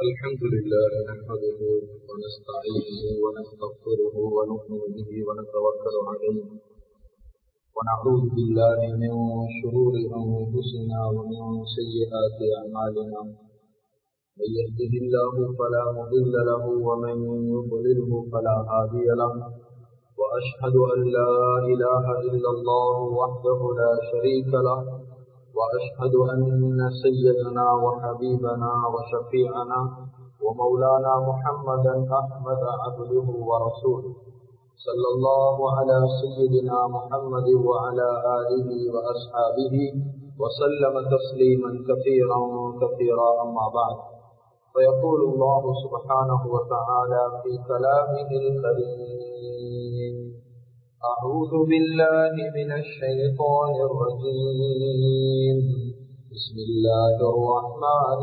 الحمد لله نحمده ونستعينه ونستغفره ونؤمن به ونتوكل عليه ونعوذ بالله من شرور انفسنا ومن سيئات اعمالنا من يهده الله فلا مضل له ومن يضلله فلا هادي له واشهد ان لا اله الا الله وحده لا شريك له وأشهد أن سيدنا وحبيبنا وشفيعنا ومولانا محمدا أحمد عبده ورسوله صلى الله على سيدنا محمد وعلى آله وأصحابه وسلم تسليما كثيرا كثيرا أما بعد فيقول الله سبحانه وتعالى في كلامه الكريم أعوذ بالله من الشيطان الرجيم بسم الله الرحمن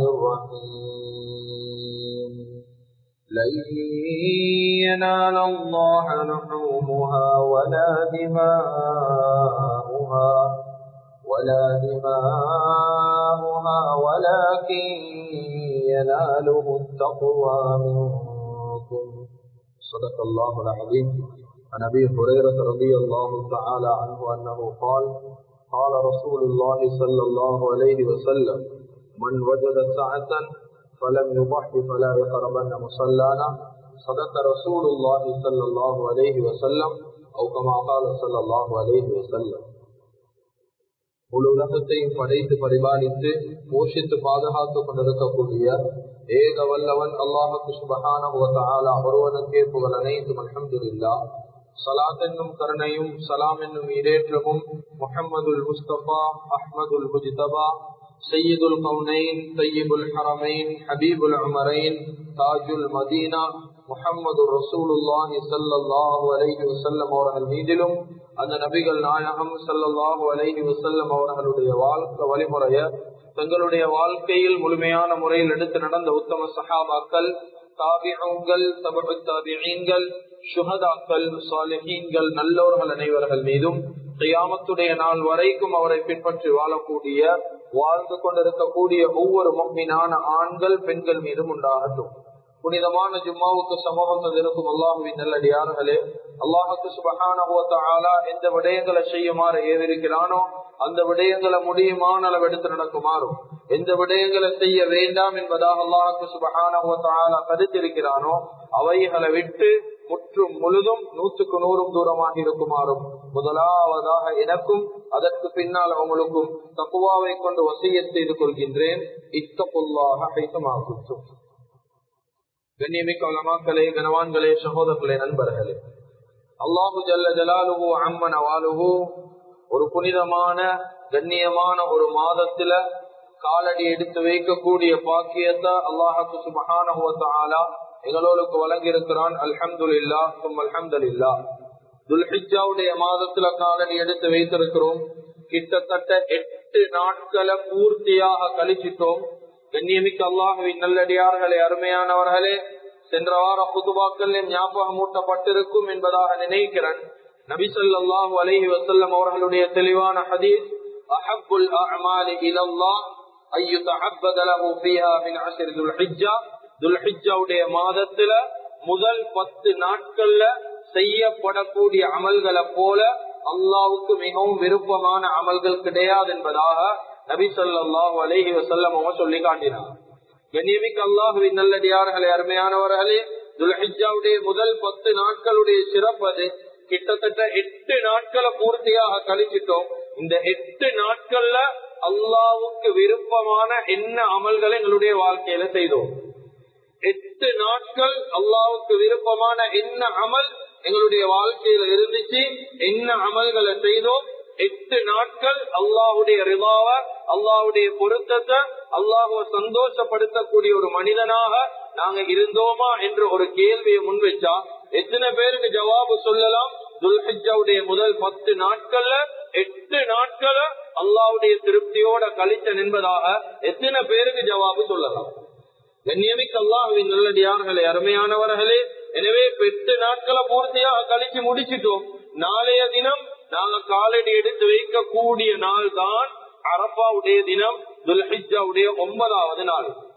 الرحيم لن ينال الله لحومها ولا دماؤها ولا دماؤها ولكن يناله التقوى منكم صدق الله العظيم عن ابي هريره رضي الله تعالى عنه انه قال قال رسول الله صلى الله عليه وسلم من وجد سعه فلم يضح فلا يقربن مصلانا صدق رسول الله صلى الله عليه وسلم او كما قال صلى الله عليه وسلم முழு உலகத்தையும் படைத்து பரிபாலித்து போஷித்து பாதுகாத்துக் கொண்டிருக்கக்கூடிய ஏக வல்லவன் அல்லாஹுக்கு சுபகான ஒருவனுக்கே புகழ் அனைத்தும் அலமதுல்லா சலாத் என்னும் கருணையும் சலாம் என்னும் இடேற்றமும் முஹம்மதுல் முஸ்தபா அஹ்மதுல் முஜ்தபா சையீதுல் கவுனைன் சையீபுல் ஹரமைன் ஹபீபுல் அமரைன் தாஜுல் மதீனா முஹம்மது ரசூலுல்லாஹி சல்லாஹூ அலைஹி வசல்லம் அவர்கள் மீதிலும் அந்த நபிகள் நாயகம் சல்லாஹூ அலைஹி வசல்லம் அவர்களுடைய வாழ்க்கை வழிமுறைய தங்களுடைய வாழ்க்கையில் முழுமையான முறையில் எடுத்து நடந்த உத்தம சஹாபாக்கள் தாபிகள் தபு தாபிகள் சுகதாக்கள் சாலிஹீன்கள் நல்லோர்கள் அனைவர்கள் மீதும் கையாமத்துடைய நாள் வரைக்கும் அவரை பின்பற்றி வாழக்கூடிய வாழ்ந்து கொண்டிருக்கக்கூடிய ஒவ்வொரு மொம்மினான ஆண்கள் பெண்கள் மீதும் உண்டாகட்டும் புனிதமான ஜும்மாவுக்கு சமூகத்தில் இருக்கும் அல்லாஹுவின் நல்லடியார்களே அல்லாஹுக்கு சுபகான எந்த விடயங்களை செய்யுமாறு ஏவிருக்கிறானோ அந்த விடயங்களை முடியுமான அளவு எடுத்து நடக்குமாறும் எந்த விடயங்களை செய்ய வேண்டாம் என்பதாக அல்லாஹுக்கு சுபகான கருத்திருக்கிறானோ அவைகளை விட்டு முற்றும் முழுதும் நூற்றுக்கு நூறும் தூரமாக இருக்குமாறும் முதலாவதாக எனக்கும் அதற்கு பின்னால் அவங்களுக்கும் தக்குவாவை கொண்டு வசிய செய்து கொள்கின்றேன் இத்தப்புல்லாக ஐத்தமாகும் கண்ணியமிக்க வளமாக்களே கனவான்களே சகோதரர்களே நண்பர்களே அல்லாஹு ஜல்ல ஜலாலுகு அம்மன் அவாலுகு ஒரு புனிதமான கண்ணியமான ஒரு மாதத்துல காலடி எடுத்து வைக்கக்கூடிய பாக்கியத்தை அல்லாஹுக்கு சுபகான எங்களோருக்கு வழங்கி இருக்கிறான் அல்ஹம்து இல்லா தும் அல்ஹம்து இல்லா துல்ஹிஜாவுடைய மாதத்துல காலடி எடுத்து வைத்திருக்கிறோம் கிட்டத்தட்ட எட்டு நாட்களை பூர்த்தியாக கழிச்சிட்டோம் கண்ணியமிக்க அல்லாஹுவின் நல்லடியார்களே அருமையானவர்களே சென்ற வார புதுவாக்கள் ஞாபகம் மூட்டப்பட்டிருக்கும் என்பதாக நினைக்கிறேன் நபிசல்லாஹு அலஹி வசல்லம் அவர்களுடைய தெளிவான ஹதீஸ் அஹப்புல் அமாலி இலல்லாஹ் ஐயு தஹப்பத லஹு ஃபீஹா மின் அஷ்ர் துல்ஹிஜ்ஜா துல்ஹிஜ்ஜாவுடைய மாதத்துல முதல் பத்து நாட்கள்ல செய்யப்படக்கூடிய அமல்களை போல அல்லாவுக்கு மிகவும் விருப்பமான அமல்கள் கிடையாது என்பதாக நபி சொல்லாஹு அலஹி வசல்லம் அவங்க சொல்லி காட்டினார் கண்ணியமிக்க அல்லாஹுவின் நல்லடியார்களே அருமையானவர்களே துல்ஹிஜாவுடைய முதல் பத்து நாட்களுடைய சிறப்பு அது கிட்டத்தட்ட எட்டு நாட்களை பூர்த்தியாக கழிச்சிட்டோம் இந்த எட்டு நாட்கள்ல அல்லாவுக்கு விருப்பமான என்ன அமல்களை எங்களுடைய வாழ்க்கையில செய்தோம் எட்டு நாட்கள் அல்லாவுக்கு விருப்பமான என்ன அமல் எங்களுடைய வாழ்க்கையில இருந்துச்சு என்ன அமல்களை செய்தோம் எட்டு நாட்கள் அல்லாஹுடைய ரிவாவ அல்லாஹுடைய பொருத்தத்தை அல்லாஹுவ சந்தோஷப்படுத்தக்கூடிய ஒரு மனிதனாக நாங்க இருந்தோமா என்ற ஒரு கேள்வியை முன் வச்சா எத்தனை பேருக்கு ஜவாபு சொல்லலாம் துல்ஹிஜாவுடைய முதல் பத்து நாட்கள்ல எட்டு நாட்களை அல்லாவுடைய திருப்தியோட கழிச்சன் என்பதாக எத்தனை பேருக்கு ஜவாபு சொல்லலாம் கண்ணியமிக்க அல்லாஹுவின் நல்லடியார்களே அருமையானவர்களே எனவே எட்டு நாட்களை பூர்த்தியாக கழிச்சு முடிச்சிட்டோம் நாளைய தினம் நாங்க காலடி எடுத்து வைக்கக்கூடிய நாள் தான் அரபாவுடைய தினம் துல்ஹிஜாவுடைய ஒன்பதாவது நாள்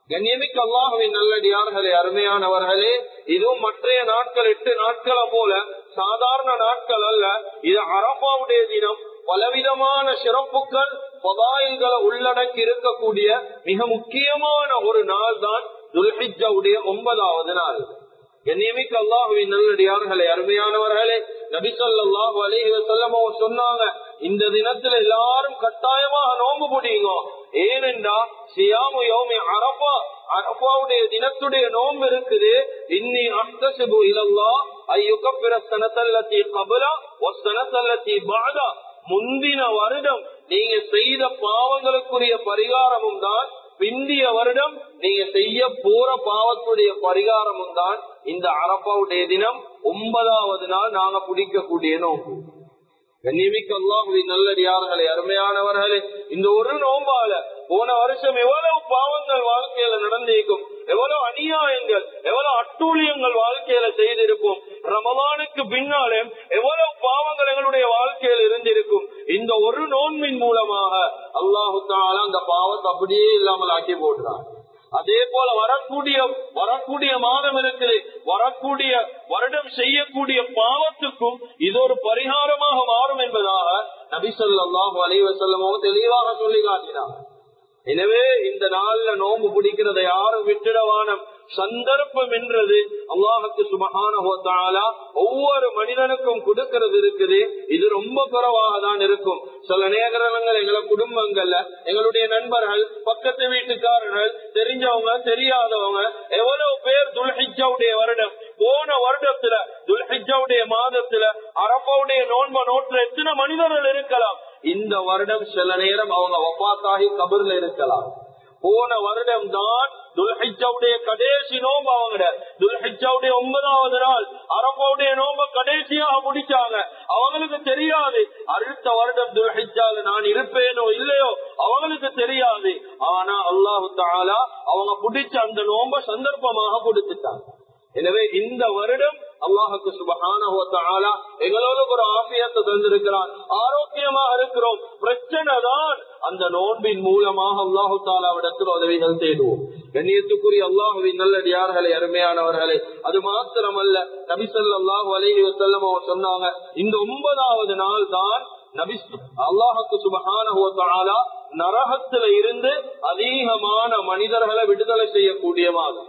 கண்ணியமிக்க அல்லாஹுவின் நல்லடியார்களே அருமையானவர்களே இதுவும் மற்றைய நாட்கள் எட்டு நாட்களை போல சாதாரண நாட்கள் அல்ல இது அரபாவுடைய தினம் பலவிதமான சிறப்புகள் பதாயில்களை உள்ளடக்கி இருக்கக்கூடிய மிக முக்கியமான ஒரு நாள் தான் துல்ஹிஜாவுடைய ஒன்பதாவது நாள் கண்ணியமிக்க அல்லாஹுவின் நல்லடியார்களே அருமையானவர்களே நபிசல்லாஹு அலிஹி வசல்லம் அவர் சொன்னாங்க இந்த தினத்துல எல்லாரும் கட்டாயமாக நோம்பு பிடிங்க ஏனென்றா சியாமு யோமி அரபா அரபாவுடைய தினத்துடைய நோம்பு இருக்குது இன்னி அஹ்தசிபு இலல்லா ஐயுகப்பிர சனத்தல்லத்தி கபலா ஒ சனத்தல்லத்தி பாதா முந்தின வருடம் நீங்க செய்த பாவங்களுக்குரிய பரிகாரமும் தான் பிந்திய வருடம் நீங்க செய்ய போற பாவத்துடைய பரிகாரமும் தான் இந்த அரப்பாவுடைய தினம் ஒன்பதாவது நாள் நாங்க பிடிக்கக்கூடிய நோம்பு கண்ணியமிக்க அல்லாஹுவின் நல்லடியார்களே அருமையானவர்களே இந்த ஒரு நோம்பால போன வருஷம் எவ்வளவு பாவங்கள் வாழ்க்கையில நடந்திருக்கும் எவ்வளவு அநியாயங்கள் எவ்வளவு அட்டூழியங்கள் வாழ்க்கையில செய்திருக்கும் ரமலானுக்கு பின்னாலே எவ்வளவு பாவங்கள் எங்களுடைய வாழ்க்கையில் இருந்திருக்கும் இந்த ஒரு நோன்பின் மூலமாக அல்லாஹு தாலா அந்த பாவத்தை அப்படியே இல்லாமல் ஆக்கி போடுறான் அதே போல வரக்கூடிய வரக்கூடிய மாதம் இருக்குது வரக்கூடிய வருடம் செய்யக்கூடிய பாவத்துக்கும் இது ஒரு பரிகாரமாக மாறும் என்பதாக நபிசல்லாஹு அலைவசல்லமோ தெளிவாக சொல்லி காட்டினார் எனவே இந்த நாள்ல நோம்பு பிடிக்கிறத யாரும் விட்டுடவான சந்தர்ப்பம் என்றது அல்லாஹுக்கு சுபகான ஒவ்வொரு மனிதனுக்கும் கொடுக்கிறது இருக்குது இது ரொம்ப குறைவாக தான் இருக்கும் சில நேரங்கள் எங்களை குடும்பங்கள்ல எங்களுடைய நண்பர்கள் பக்கத்து வீட்டுக்காரர்கள் தெரிஞ்சவங்க தெரியாதவங்க எவ்வளவு பேர் துல்ஹிஜாவுடைய வருடம் போன வருடத்துல துல்ஹிஜாவுடைய மாதத்துல அரப்பாவுடைய நோன்ப நோட்டுல எத்தனை மனிதர்கள் இருக்கலாம் இந்த வருடம் சில நேரம் அவங்க ஒப்பாத்தாகி கபர்ல இருக்கலாம் போன வருடம் தான் துல்ஹிஜாவுடைய கடைசி நோம்பு அவங்க துல்ஹிஜாவுடைய ஒன்பதாவது நாள் அரபாவுடைய நோம்ப கடைசியாக முடிச்சாங்க அவங்களுக்கு தெரியாது அடுத்த வருடம் துல்ஹிஜால நான் இருப்பேனோ இல்லையோ அவங்களுக்கு தெரியாது ஆனா அல்லாஹு தாலா அவங்க பிடிச்ச அந்த நோம்ப சந்தர்ப்பமாக கொடுத்துட்டாங்க எனவே இந்த வருடம் அல்லாஹுக்கு சுபகான எங்களோட ஒரு ஆசியத்தை தந்திருக்கிறான் ஆரோக்கியமாக இருக்கிறோம் பிரச்சனை தான் அந்த நோன்பின் மூலமாக அல்லாஹு தாலாவிடத்தில் உதவிகள் தேடுவோம் கண்ணியத்துக்குரிய அல்லாஹுவின் நல்லடியார்களே அருமையானவர்களே அது மாத்திரமல்ல நபிசல் அல்லாஹு அலஹி வசல்லம் அவர் சொன்னாங்க இந்த ஒன்பதாவது நாள் தான் நபி அல்லாஹுக்கு சுபகான நரகத்துல இருந்து அதிகமான மனிதர்களை விடுதலை செய்யக்கூடிய மாதம்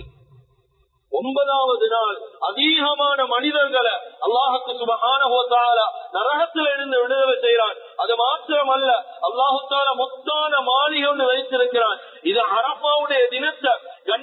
ஒன்பதாவது நாள் அதிகமான மனிதர்களை அல்லாஹுக்கு சுபகான நரகத்தில் இருந்து விடுதலை செய்கிறான் அது மாத்திரம் அல்ல அல்லாஹுத்தால மொத்தான மாளிகை ஒன்று வைத்திருக்கிறான் இது அரப்பாவுடைய தினத்தை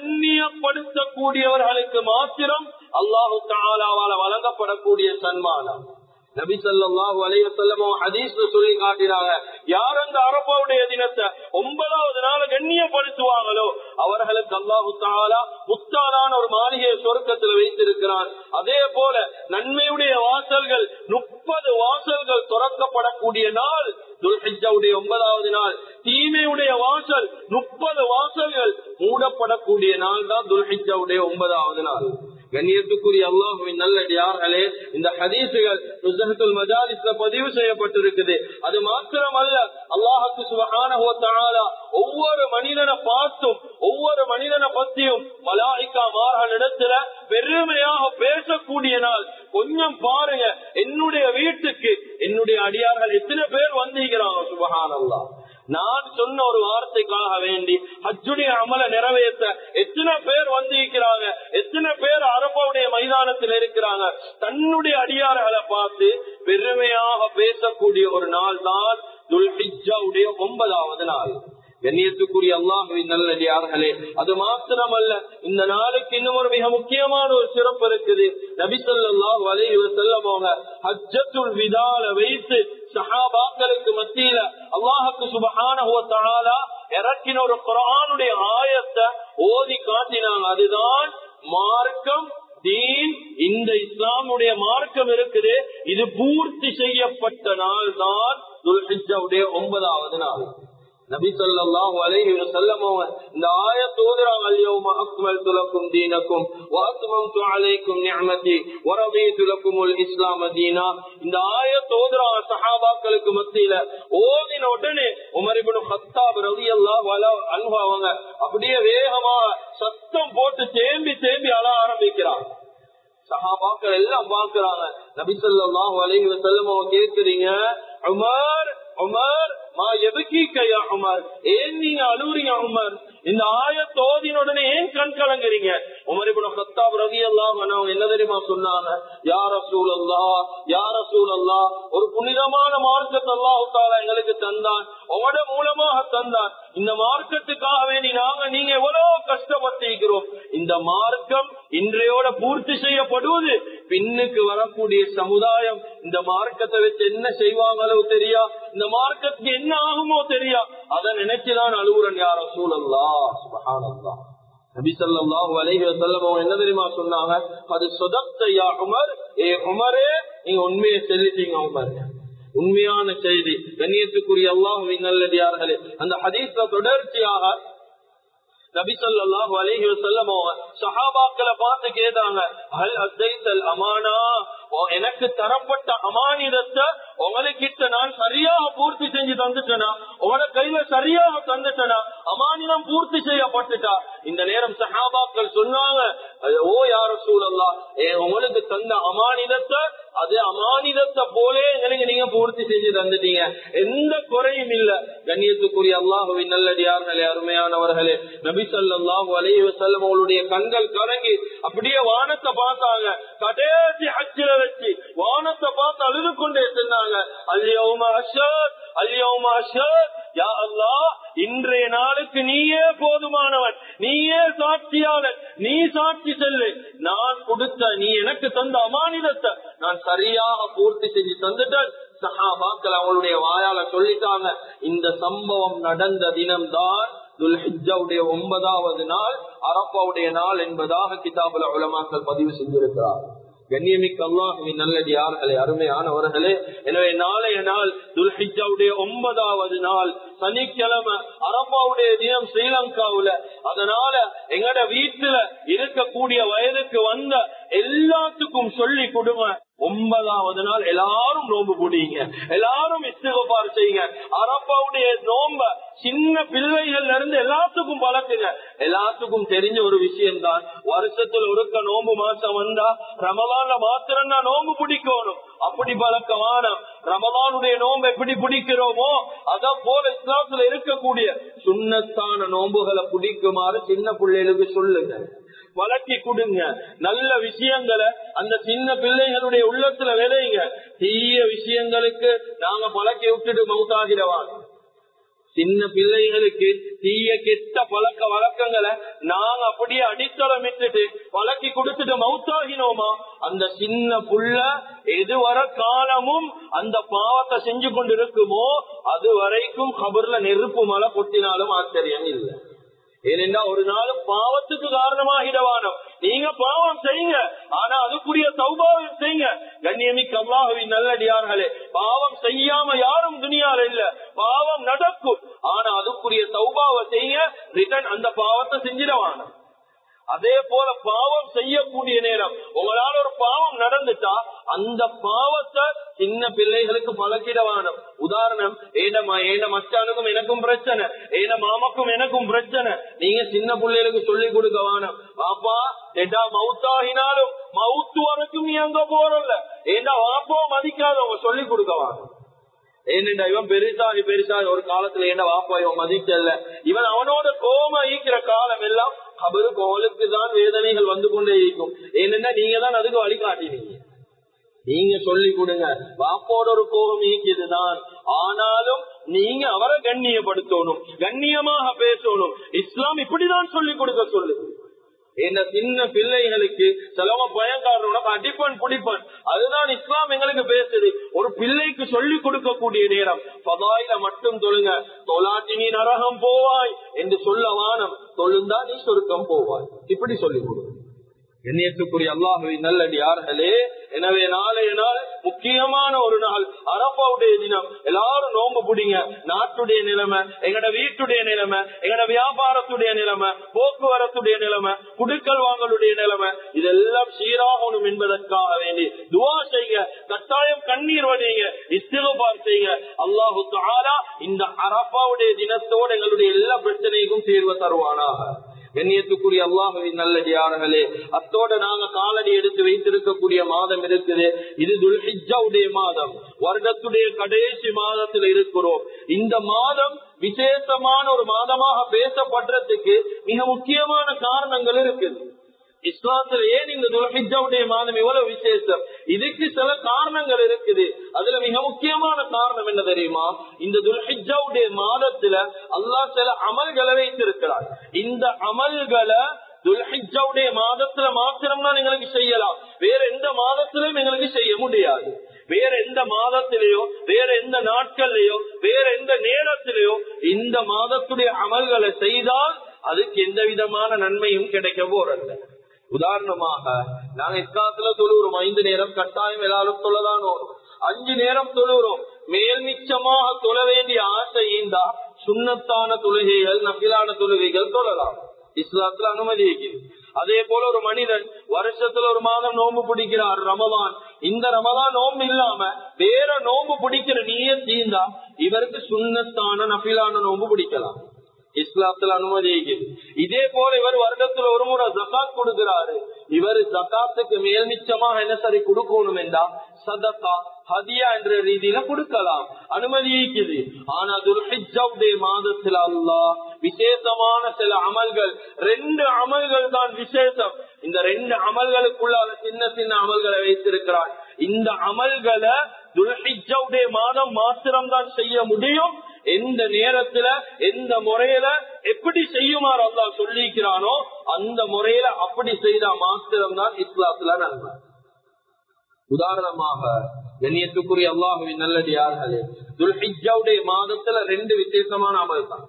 கண்ணியப்படுத்தக்கூடியவர்களுக்கு மாத்திரம் அல்லாஹு தாலாவால வழங்கப்படக்கூடிய சன்மானம் நபி சொல்லாஹு அலையசல்லமோ ஹதீஸ்ல சொல்லி காட்டினாங்க யார் அந்த அரப்பாவுடைய தினத்தை ஒன்பதாவது நாள் கண்ணியப்படுத்துவாங்களோ அவர்களுக்கு அல்லாஹு தாலா முத்தாலான ஒரு மாளிகையை சொருக்கத்தில் வைத்திருக்கிறான் அதே போல நன்மையுடைய வாசல்கள் முப்பது வாசல்கள் துறக்கப்படக்கூடிய நாள் துல்ஹிஜாவுடைய ஒன்பதாவது நாள் தீமையுடைய வாசல் முப்பது வாசல்கள் மூடப்படக்கூடிய நாள் தான் துல்ஹிஜாவுடைய ஒன்பதாவது நாள் கண்ணியத்துக்குரிய அல்லாஹுவின் நல்லடியார்களே இந்த ஹதீசுகள் நுசகத்துல் மஜாலிஸ்ல பதிவு செய்யப்பட்டிருக்குது அது மாத்திரமல்ல அல்லாஹுக்கு சுபகான ஒவ்வொரு மனிதனை பார்த்தும் ஒவ்வொரு மனிதனை பத்தியும் மலாய்க்கா மார்கள் இடத்துல பெருமையாக பேசக்கூடிய நாள் கொஞ்சம் பாருங்க என்னுடைய வீட்டுக்கு என்னுடைய அடியார்கள் எத்தனை பேர் வந்திருக்கிறாங்க சுபகான் அல்லா நான் சொன்ன ஒரு வார்த்தைக்காக வேண்டி ஹஜ்ஜுடைய அமல நிறைவேற்ற எத்தனை பேர் வந்திருக்கிறாங்க எத்தனை பேர் அரபாவுடைய மைதானத்தில் இருக்கிறாங்க தன்னுடைய அடியார்களை பார்த்து பெருமையாக பேசக்கூடிய ஒரு நாள் தான் துல்ஹிஜாவுடைய ஒன்பதாவது நாள் கண்ணியத்துக்குரிய அல்லாஹுவின் நல்லடியார்களே அது மாத்திரமல்ல இந்த நாளுக்கு இன்னும் ஒரு மிக முக்கியமான ஒரு சிறப்பு இருக்குது நபிசல்லாஹ் வலையுவ செல்லமோங்க ஹஜ்ஜத்துல் விதால வைத்து சஹாபாக்களுக்கு மத்தியில அல்லாஹுக்கு சுபகான இறக்கின ஒரு குரானுடைய ஆயத்தை ஓதி காட்டினாங்க அதுதான் மார்க்கம் தீன் இந்த இஸ்லாமுடைய மார்க்கம் இருக்குது இது பூர்த்தி செய்யப்பட்ட நாள் தான் துல்ஹிஜாவுடைய ஒன்பதாவது நாள் நபி சொல்லாஹு அலைஹி வஸல்லம் இந்த ஆயத் ஓதுறாங்க அல்யௌம அக்மல்து லக்கும் தீனக்கும் வஅத்மம்து அலைக்கும் நிஅமதி வரதீது லக்குமுல் இஸ்லாம தீனா இந்த ஆயத் ஓதுறா சஹாபாக்களுக்கு மத்தியில ஓதின உடனே உமர் இப்னு கத்தாப் ரலியல்லாஹு அன்ஹு அவங்க அப்படியே வேகமா சத்தம் போட்டு தேம்பி தேம்பி அழ ஆரம்பிக்கிறாங்க சஹாபாக்கள் எல்லாம் பாக்குறாங்க நபிசல்லாஹு அலைஹி வஸல்லம் அவங்க கேக்குறீங்க உமர் உமர் மா எதுக்கீக்கையா உமர் ஏன் நீங்க அழுவுறீங்க உமர் இந்த ஆய தோதினுடனே ஏன் கண் கலங்குறீங்க உமர் இப்ப கத்தாப் ரவி எல்லாம் அவங்க என்ன தெரியுமா சொன்னாங்க யார சூழல்லா யார சூழல்லா ஒரு புனிதமான மார்க்கத்தை அல்லாஹால எங்களுக்கு தந்தான் உங்களோட மூலமாக தந்தான் இந்த மார்க்கத்துக்காக வேண்டி நாங்க நீங்க எவ்வளவு கஷ்டப்பட்டிருக்கிறோம் இந்த மார்க்கம் இன்றையோட பூர்த்தி செய்யப்படுவது பின்னுக்கு வரக்கூடிய சமுதாயம் இந்த மார்க்கத்தை வச்சு என்ன செய்வாங்களோ தெரியா இந்த மார்க்கத்துக்கு என்ன ஆகுமோ தெரியா அதை நினைச்சுதான் அழுகுறன் யார சூழல்லா சுபஹானல்லா நபி ஸல்லல்லாஹு அலைஹி வஸல்லம் அவங்க என்ன தெரியுமா சொன்னாங்க அது சொதப்த யா உமர் ஏ உமரே நீங்க உண்மையை சொல்லிட்டீங்க உமர் உண்மையான செய்தி கண்ணியத்துக்குரிய அல்லாஹுவின் நல்லடியார்களே அந்த ஹதீஸ்ல தொடர்ச்சியாக நபி ஸல்லல்லாஹு அலைஹி வஸல்லம் சஹாபாக்களை பார்த்து கேட்டாங்க ஹல் அத்தைத்தல் அமானா எனக்கு தரப்பட்ட அமானிதத்தை உங்களுக்கிட்ட நான் சரியாக பூர்த்தி செஞ்சு தந்துட்டேனா உங்களோட கையில சரியாக தந்துட்டேனா அமானிதம் பூர்த்தி செய்யப்பட்டுட்டா இந்த நேரம் சஹாபாக்கள் சொன்னாங்க ஓ யார சூழல்லா உங்களுக்கு தந்த அமானிதத்தை அது அமானிதத்தை போலே எங்களுக்கு நீங்க பூர்த்தி செஞ்சு தந்துட்டீங்க எந்த குறையும் இல்ல கண்ணியத்துக்குரிய அல்லாஹுவின் நல்லடியார்களே அருமையானவர்களே நபி சொல்லாஹு அலைஹி வஸல்லம் அவளுடைய கண்கள் கலங்கி அப்படியே வானத்தை பார்த்தாங்க கடைசி ஹஜ்ஜில வச்சு வானத்தை பார்த்து அழுது கொண்டே சொன்னாங்க அல்யௌம அஷத் அல்யௌம அஷத் யா அல்லாஹ் இன்றைய நாளுக்கு நீயே போதுமானவன் நீயே சாட்சியாளர் நீ சாட்சி செல்லு நான் கொடுத்த நீ எனக்கு தந்த அமானிதத்தை நான் சரியாக பூர்த்தி செஞ்சு தந்துட்டேன் சஹாபாக்கள் அவங்களுடைய வாயால சொல்லிட்டாங்க இந்த சம்பவம் நடந்த தினம்தான் துல்ஹிஜாவுடைய ஒன்பதாவது நாள் அரப்பாவுடைய நாள் என்பதாக கிதாபுல உலமாக்கள் பதிவு செஞ்சிருக்கிறார் கண்ணியமிக்க அல்லாஹுவின் நல்லது யார்களே அருமையானவர்களே எனவே நாளைய நாள் துல்ஹிஜாவுடைய ஒன்பதாவது நாள் சனிக்கிழமை அரப்பாவுடைய தினம் ஸ்ரீலங்காவுல அதனால எங்கட வீட்டுல இருக்கக்கூடிய வயதுக்கு வந்த எல்லாத்துக்கும் சொல்லி கொடுங்க ஒன்பதாவது நாள் எல்லாரும் நோம்பு பிடிங்க எல்லாரும் இஸ்திகபார் செய்யுங்க அரப்பாவுடைய நோம்ப சின்ன பிள்ளைகள்ல இருந்து எல்லாத்துக்கும் பழக்குங்க எல்லாத்துக்கும் தெரிஞ்ச ஒரு விஷயம் தான் வருஷத்துல ஒருக்க நோம்பு மாசம் வந்தா ரமலான்ல மாத்திரம் தான் நோம்பு பிடிக்கணும் அப்படி பழக்கமான ரமலானுடைய நோம்பு எப்படி பிடிக்கிறோமோ அத போல இஸ்லாத்துல இருக்கக்கூடிய சுண்ணத்தான நோம்புகளை பிடிக்குமாறு சின்ன பிள்ளைகளுக்கு சொல்லுங்க வளர்த்தி கொடுங்க நல்ல விஷயங்களை அந்த சின்ன பிள்ளைகளுடைய உள்ளத்துல விளையுங்க தீய விஷயங்களுக்கு நாங்க பழக்கி விட்டுட்டு மவுத்தாகிறவாங்க சின்ன பிள்ளைகளுக்கு தீய கெட்ட பழக்க வழக்கங்களை நாங்க அப்படியே அடித்தளமிட்டுட்டு பழக்கி கொடுத்துட்டு மவுத்தாகினோமா அந்த சின்ன புள்ள எதுவரை காலமும் அந்த பாவத்தை செஞ்சு கொண்டு இருக்குமோ அது வரைக்கும் கபர்ல நெருப்பு மழை கொட்டினாலும் ஆச்சரியம் இல்லை ஏனென்றா ஒரு நாள் பாவத்துக்கு காரணமாகிடவானோ நீங்க பாவம் செய்யுங்க ஆனா அதுக்குரிய சௌபாவம் செய்யுங்க கண்ணியமிக்க அல்லாஹுவின் நல்லடியார்களே பாவம் செய்யாம யாரும் துணியால இல்ல பாவம் நடக்கும் ஆனா அதுக்குரிய சௌபாவ செய்யுங்க ரிட்டன் அந்த பாவத்தை செஞ்சிடவானோ அதே போல பாவம் செய்யக்கூடிய நேரம் உங்களால ஒரு பாவம் நடந்துட்டா அந்த பாவத்தை சின்ன பிள்ளைகளுக்கு பழக்கிடவானம் உதாரணம் ஏடமா ஏட மச்சானுக்கும் எனக்கும் பிரச்சனை ஏட மாமக்கும் எனக்கும் பிரச்சனை நீங்க சின்ன பிள்ளைகளுக்கு சொல்லி கொடுக்க வானம் பாப்பா ஏடா மவுத்தாகினாலும் மவுத்து வரைக்கும் நீ அங்க போறல ஏண்டா வாப்போ மதிக்காதவங்க சொல்லி கொடுக்க வானம் ஏனென்றா இவன் பெருசாகி பெருசாகி ஒரு காலத்துல என்ன வாப்பா இவன் மதிக்கல இவன் அவனோட கோம ஈக்கிற காலம் எல்லாம் அவரு கோலுக்கு தான் வேதனைகள் வந்து கொண்டே இருக்கும் ஏனென்றா நீங்க தான் அதுக்கு வழிகாட்டினீங்க நீங்க சொல்லி கொடுங்க வாப்போட ஒரு கோபம் ஈக்கியதுதான் ஆனாலும் நீங்க அவரை கண்ணியப்படுத்தணும் கண்ணியமாக பேசணும் இஸ்லாம் இப்படிதான் சொல்லி கொடுக்க சொல்லுது இந்த சின்ன பிள்ளைகளுக்கு சிலவ பயங்காரனோட அடிப்பன் பிடிப்பன் அதுதான் இஸ்லாம் எங்களுக்கு பேசுது ஒரு பிள்ளைக்கு சொல்லி கொடுக்கக்கூடிய நேரம் பதாயில மட்டும் தொழுங்க தொலாட்டி நீ நரகம் போவாய் என்று சொல்ல வானம் தொழுந்தா நீ சொருக்கம் போவாய் இப்படி சொல்லி கொடு கண்ணியத்துக்குரிய அல்லாஹுவின் நல்லடியார்களே எனவே நாளைய நாள் முக்கியமான ஒரு நாள் அரப்பாவுடைய தினம் எல்லாரும் நோம்பு பிடிங்க நாட்டுடைய நிலைமை எங்கட வீட்டுடைய நிலைமை எங்கட வியாபாரத்துடைய நிலைமை போக்குவரத்துடைய நிலைமை குடுக்கல் வாங்கலுடைய நிலைமை இதெல்லாம் சீராகணும் என்பதற்காக வேண்டி துவா செய்ய கட்டாயம் கண்ணீர் வடிங்க இஸ்திகபார் செய்ய அல்லாஹு தாரா இந்த அரப்பாவுடைய தினத்தோடு எங்களுடைய எல்லா பிரச்சனைக்கும் தீர்வு தருவானாக கண்ணியத்துக்குரிய அல்லாஹுவின் நல்லடியார்களே அத்தோட நாங்க காலடி எடுத்து வைத்திருக்கக்கூடிய மாதம் இருக்குது இது துல்ஹிஜாவுடைய மாதம் வருடத்துடைய கடைசி மாதத்தில் இருக்கிறோம் இந்த மாதம் விசேஷமான ஒரு மாதமாக பேசப்படுறதுக்கு மிக முக்கியமான காரணங்கள் இருக்குது இஸ்லாத்துல ஏன் இந்த துல்ஹிஜாவுடைய மாதம் எவ்வளவு விசேஷம் இதுக்கு சில காரணங்கள் இருக்குது அதுல மிக முக்கியமான காரணம் என்ன தெரியுமா இந்த துல்ஹிஜாவுடைய மாதத்துல அல்லாஹ் சில அமல்களை வைத்திருக்கிறார் இந்த அமல்களை துல்ஹிஜாவுடைய மாதத்துல மாத்திரம் தான் எங்களுக்கு செய்யலாம் வேற எந்த மாதத்திலும் எங்களுக்கு செய்ய முடியாது வேற எந்த மாதத்திலேயோ வேற எந்த நாட்கள்லயோ வேற எந்த நேரத்திலேயோ இந்த மாதத்துடைய அமல்களை செய்தால் அதுக்கு எந்த விதமான நன்மையும் கிடைக்க போறது உதாரணமாக நாங்க இக்காலத்துல தொழுகிறோம் ஐந்து நேரம் கட்டாயம் எல்லாரும் தொழதானோ அஞ்சு நேரம் தொழுகிறோம் மேல் மிச்சமாக தொழ வேண்டிய ஆசை இருந்தா சுண்ணத்தான தொழுகைகள் நபிலான தொழுகைகள் தொழலாம் இஸ்லாத்துல அனுமதி இருக்குது அதே போல ஒரு மனிதன் வருஷத்துல ஒரு மாதம் நோம்பு பிடிக்கிறார் ரமதான் இந்த ரமதான் நோம்பு இல்லாம வேற நோம்பு பிடிக்கிற நீய தீந்தா இவருக்கு சுண்ணத்தான நபிலான நோம்பு பிடிக்கலாம் இஸ்லாத்துல அனுமதி இதே போல இவர் வருடத்துல ஒரு முறை ஜக்காத் கொடுக்கிறாரு இவர் ஜக்காத்துக்கு மேல் மிச்சமாக என்ன சரி கொடுக்கணும் என்றா சதக்கா ஹதியா என்ற ரீதியில கொடுக்கலாம் அனுமதி இருக்குது ஆனா துல்ஹிஜவுடைய மாதத்துல அல்லா விசேஷமான சில அமல்கள் ரெண்டு அமல்கள் தான் விசேஷம் இந்த ரெண்டு அமல்களுக்குள்ளால சின்ன சின்ன அமல்களை வைத்திருக்கிறார் இந்த அமல்களை துல்ஹிஜவுடைய மாதம் மாத்திரம் தான் செய்ய முடியும் எந்த நேரத்துல எந்த முறையில எப்படி செய்யுமாறு அல்லா சொல்லிக்கிறானோ அந்த முறையில அப்படி செய்தா மாத்திரம் தான் இஸ்லாத்துல நன்மை உதாரணமாக கண்ணியத்துக்குரிய அல்லாஹுவின் நல்லது யார்களே துல்ஹிஜாவுடைய மாதத்துல ரெண்டு விசேஷமான அமல் தான்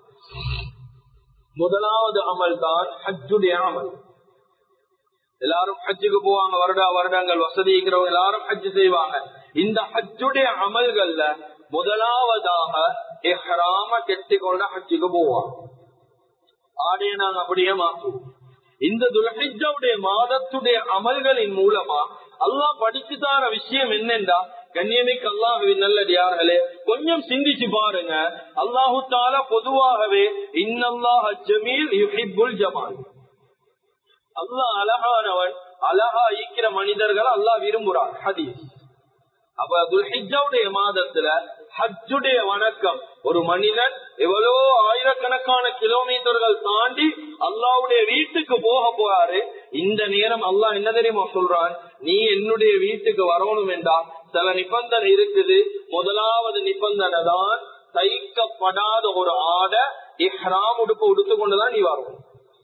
முதலாவது அமல் தான் ஹஜ்ஜுடைய அமல் எல்லாரும் ஹஜ்ஜுக்கு போவாங்க வருடா வருடங்கள் வசதி இருக்கிறவங்க எல்லாரும் ஹஜ் செய்வாங்க இந்த ஹஜ்ஜுடைய அமல்கள்ல முதலாவதாக எஹ்ராம கெட்டிக்கொண்ட ஹஜ்ஜுக்கு போவாங்க ஆடைய நாங்க அப்படியே மாற்றுவோம் இந்த துலஹிஜாவுடைய மாதத்துடைய அமல்களின் மூலமா அல்லாஹ் படிச்சு தார விஷயம் என்னென்றா கண்ணியமிக்கு அல்லாஹுவின் நல்லடியார்களே கொஞ்சம் சிந்திச்சு பாருங்க அல்லாஹு தாலா பொதுவாகவே இன்னல்லாஹ் ஜமீல் யுஹிப்புல் ஜமால் அல்லாஹ் அழகானவன் அழகா ஈக்கிற மனிதர்கள் அல்லாஹ் விரும்புறான் ஹதீஸ் அப்ப துல்ஹிஜாவுடைய மாதத்துல ஹஜ்ஜுடைய வணக்கம் ஒரு மனிதன் எவ்வளவோ ஆயிரக்கணக்கான கிலோமீட்டர்கள் தாண்டி அல்லாவுடைய வீட்டுக்கு போக போறாரு இந்த நேரம் அல்லாஹ் என்ன தெரியுமா சொல்றான் நீ என்னுடைய வீட்டுக்கு வரணும் என்றா சில நிபந்தனை இருக்குது முதலாவது நிபந்தனை தான் தைக்கப்படாத ஒரு ஆடை இஹ்ராம் உடுப்பு உடுத்து கொண்டுதான் நீ வரணும்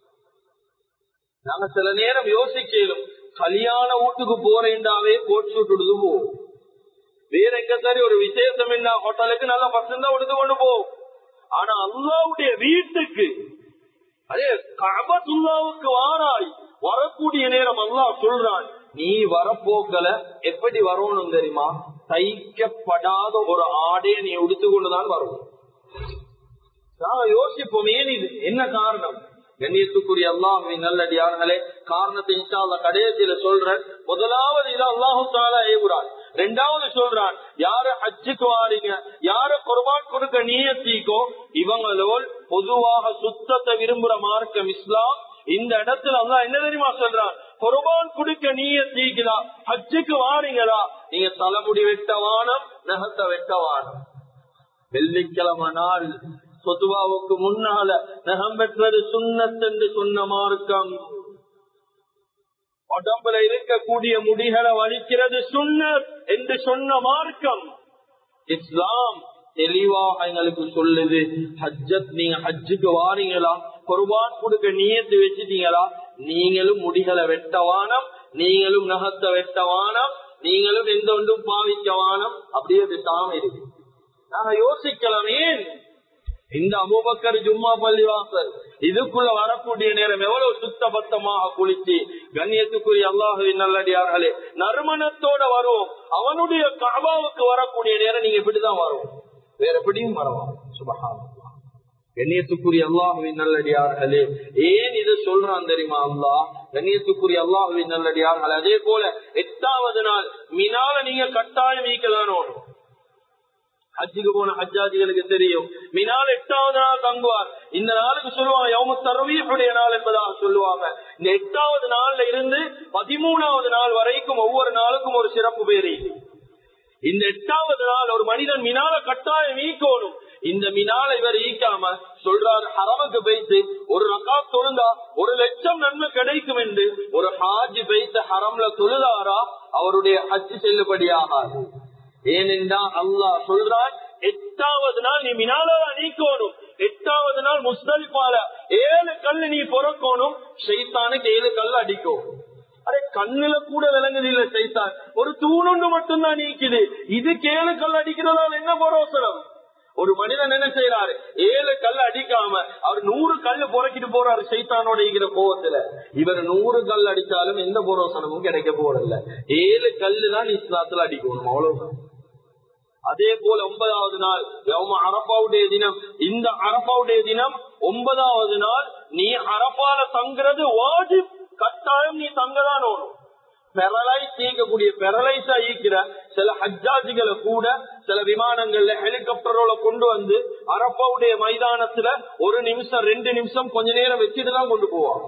நாங்க சில நேரம் யோசிக்கலும் கல்யாண வீட்டுக்கு போறேன்டாவே போட்டு விட்டுடுது போவோம் வேற எங்க சரி ஒரு விசேஷம் என்ன ஹோட்டலுக்கு நல்ல பசங்க தான் எடுத்து கொண்டு போவோம் ஆனா அல்லாவுடைய வீட்டுக்கு அதே கபத்துல்லாவுக்கு வாராய் வரக்கூடிய நேரம் அல்லாஹ் சொல்றான் நீ வரப்போக்கல எப்படி வரணும் தெரியுமா தைக்கப்படாத ஒரு ஆடையை நீ உடுத்து கொண்டுதான் வரணும் நாங்க யோசிப்போம் ஏன் இது என்ன காரணம் கண்ணியத்துக்குரிய அல்லாஹுவின் நல்லடியார்களே காரணத்தை இன்ஷால்ல கடைசியில சொல்றேன் முதலாவது இது அல்லாஹு தாலா ஏவுறான் ரெண்டாவது சொல்றான் யார ஹஜ்ஜுக்கு வாரீங்க யார குர்பான் கொடுக்க நீயத்தீக்கோ இவங்களோல் பொதுவாக சுத்தத்தை விரும்புற மார்க்கம் இஸ்லாம் இந்த இடத்துல அல்லா என்ன தெரியுமா சொல்றான் குர்பான் கொடுக்க நீயத்தீக்குதா ஹஜ்ஜுக்கு வாரீங்களா நீங்க தலைமுடி வெட்ட வானம் நகத்தை வெட்ட வானம் வெள்ளிக்கிழமை நாள் சொத்துவாவுக்கு முன்னால நகம் பெற்றது சுண்ணத் என்று சொன்ன மார்க்கம் உடம்புல இருக்கக்கூடிய முடிகளை வலிக்கிறது சுண்ணத் என்று சொன்ன மார்க்கம் இஸ்லாம் தெளிவாக எங்களுக்கு சொல்லுது ஹஜ்ஜத் நீங்க ஹஜ்ஜுக்கு வாரீங்களா குர்பான் கொடுக்க நீயத்து வச்சுட்டீங்களா நீங்களும் முடிகளை வெட்டவானம் நீங்களும் நகத்தை வெட்டவானம் நீங்களும் எந்த ஒன்றும் பாவிக்க வானம் அப்படியே பேசாம இருக்கு நாங்க யோசிக்கலாம் ஏன் இந்த அபூபக்கர் ஜும்மா பள்ளிவாசல் இதுக்குள்ள வரக்கூடிய நேரம் எவ்வளவு சுத்தபத்தமாக குளிச்சு கண்ணியத்துக்குரிய அல்லாஹுவின் நல்லடியார்களே நறுமணத்தோட வரும் அவனுடைய காபாவுக்கு வரக்கூடிய நேரம் நீங்க இப்படிதான் வரும் வேற எப்படியும் வரலாம் சுபகானம் கண்ணியத்துக்குரிய அல்லாஹுவின் நல்லடியார்களே ஏன் இது சொல்றான் தெரியுமா அல்லா கண்ணியத்துக்குரிய அல்லாஹுவின் நல்லடியார்கள் அதே போல எட்டாவது நாள் மினால நீங்க கட்டாயம் நீக்கலானோம் ஹஜ்ஜுக்கு போன ஹஜ்ஜாஜிகளுக்கு தெரியும் மினால் எட்டாவது நாள் தங்குவார் இந்த நாளுக்கு சொல்லுவாங்க யௌம தரவீடைய நாள் என்பதாக சொல்லுவாங்க இந்த எட்டாவது நாள்ல இருந்து பதிமூணாவது நாள் வரைக்கும் ஒவ்வொரு நாளுக்கும் ஒரு சிறப்பு பேரி இந்த எட்டாவது நாள் ஒரு மனிதன் மினால கட்டாயம் ஈக்கணும் இந்த மினால இவர் ஈக்காம சொல்றாரு ஹரமுக்கு வைத்து ஒரு ரக்கா தொழுந்தா ஒரு லட்சம் நன்மை கிடைக்கும் என்று ஒரு ஹாஜி வைத்து ஹரம்ல தொழுதாரா அவருடைய ஹஜ் செல்லுபடியாகாது ஏனென்றா அல்லாஹ் சொல்றான் எட்டாவது நாள் நீ மினாலா நீக்கணும் எட்டாவது நாள் முஸ்தலிப்பால ஏழு கல்லு நீ பொறக்கணும் செய்தானுக்கு ஏழு கல் அடிக்கும் அரே கண்ணுல கூட விளங்குது இல்ல செய்தான் ஒரு தூணுண்டு மட்டும்தான் நீக்குது இது ஏழு கல் அடிக்கிறதால என்ன பரோசனம் ஒரு மனிதன் என்ன செய்யறாரு ஏழு கல் அடிக்காம அவர் நூறு கல்லு புறக்கிட்டு போறாரு சைத்தானோட இருக்கிற கோவத்துல இவர் நூறு கல் அடிச்சாலும் எந்த புரோசனமும் கிடைக்க போறதில்ல ஏழு கல்லு தான் இஸ்லாத்துல அடிக்கணும் அவ்வளவுதான் அதே போல ஒன்பதாவது நாள் அரப்பாவுடைய தினம் இந்த அரப்பாவுடைய தினம் ஒன்பதாவது நாள் நீ அரப்பால தங்குறது வாஜிப் கட்டாயம் நீ தங்கதான் ஓடும் பெரலைஸ் ஈக்கக்கூடிய பெரலைஸா ஈக்கிற சில ஹஜ்ஜாஜிகளை கூட சில விமானங்கள்ல ஹெலிகாப்டரோட கொண்டு வந்து அரப்பாவுடைய மைதானத்துல ஒரு நிமிஷம் ரெண்டு நிமிஷம் கொஞ்ச நேரம் வச்சுட்டு தான் கொண்டு போவாங்க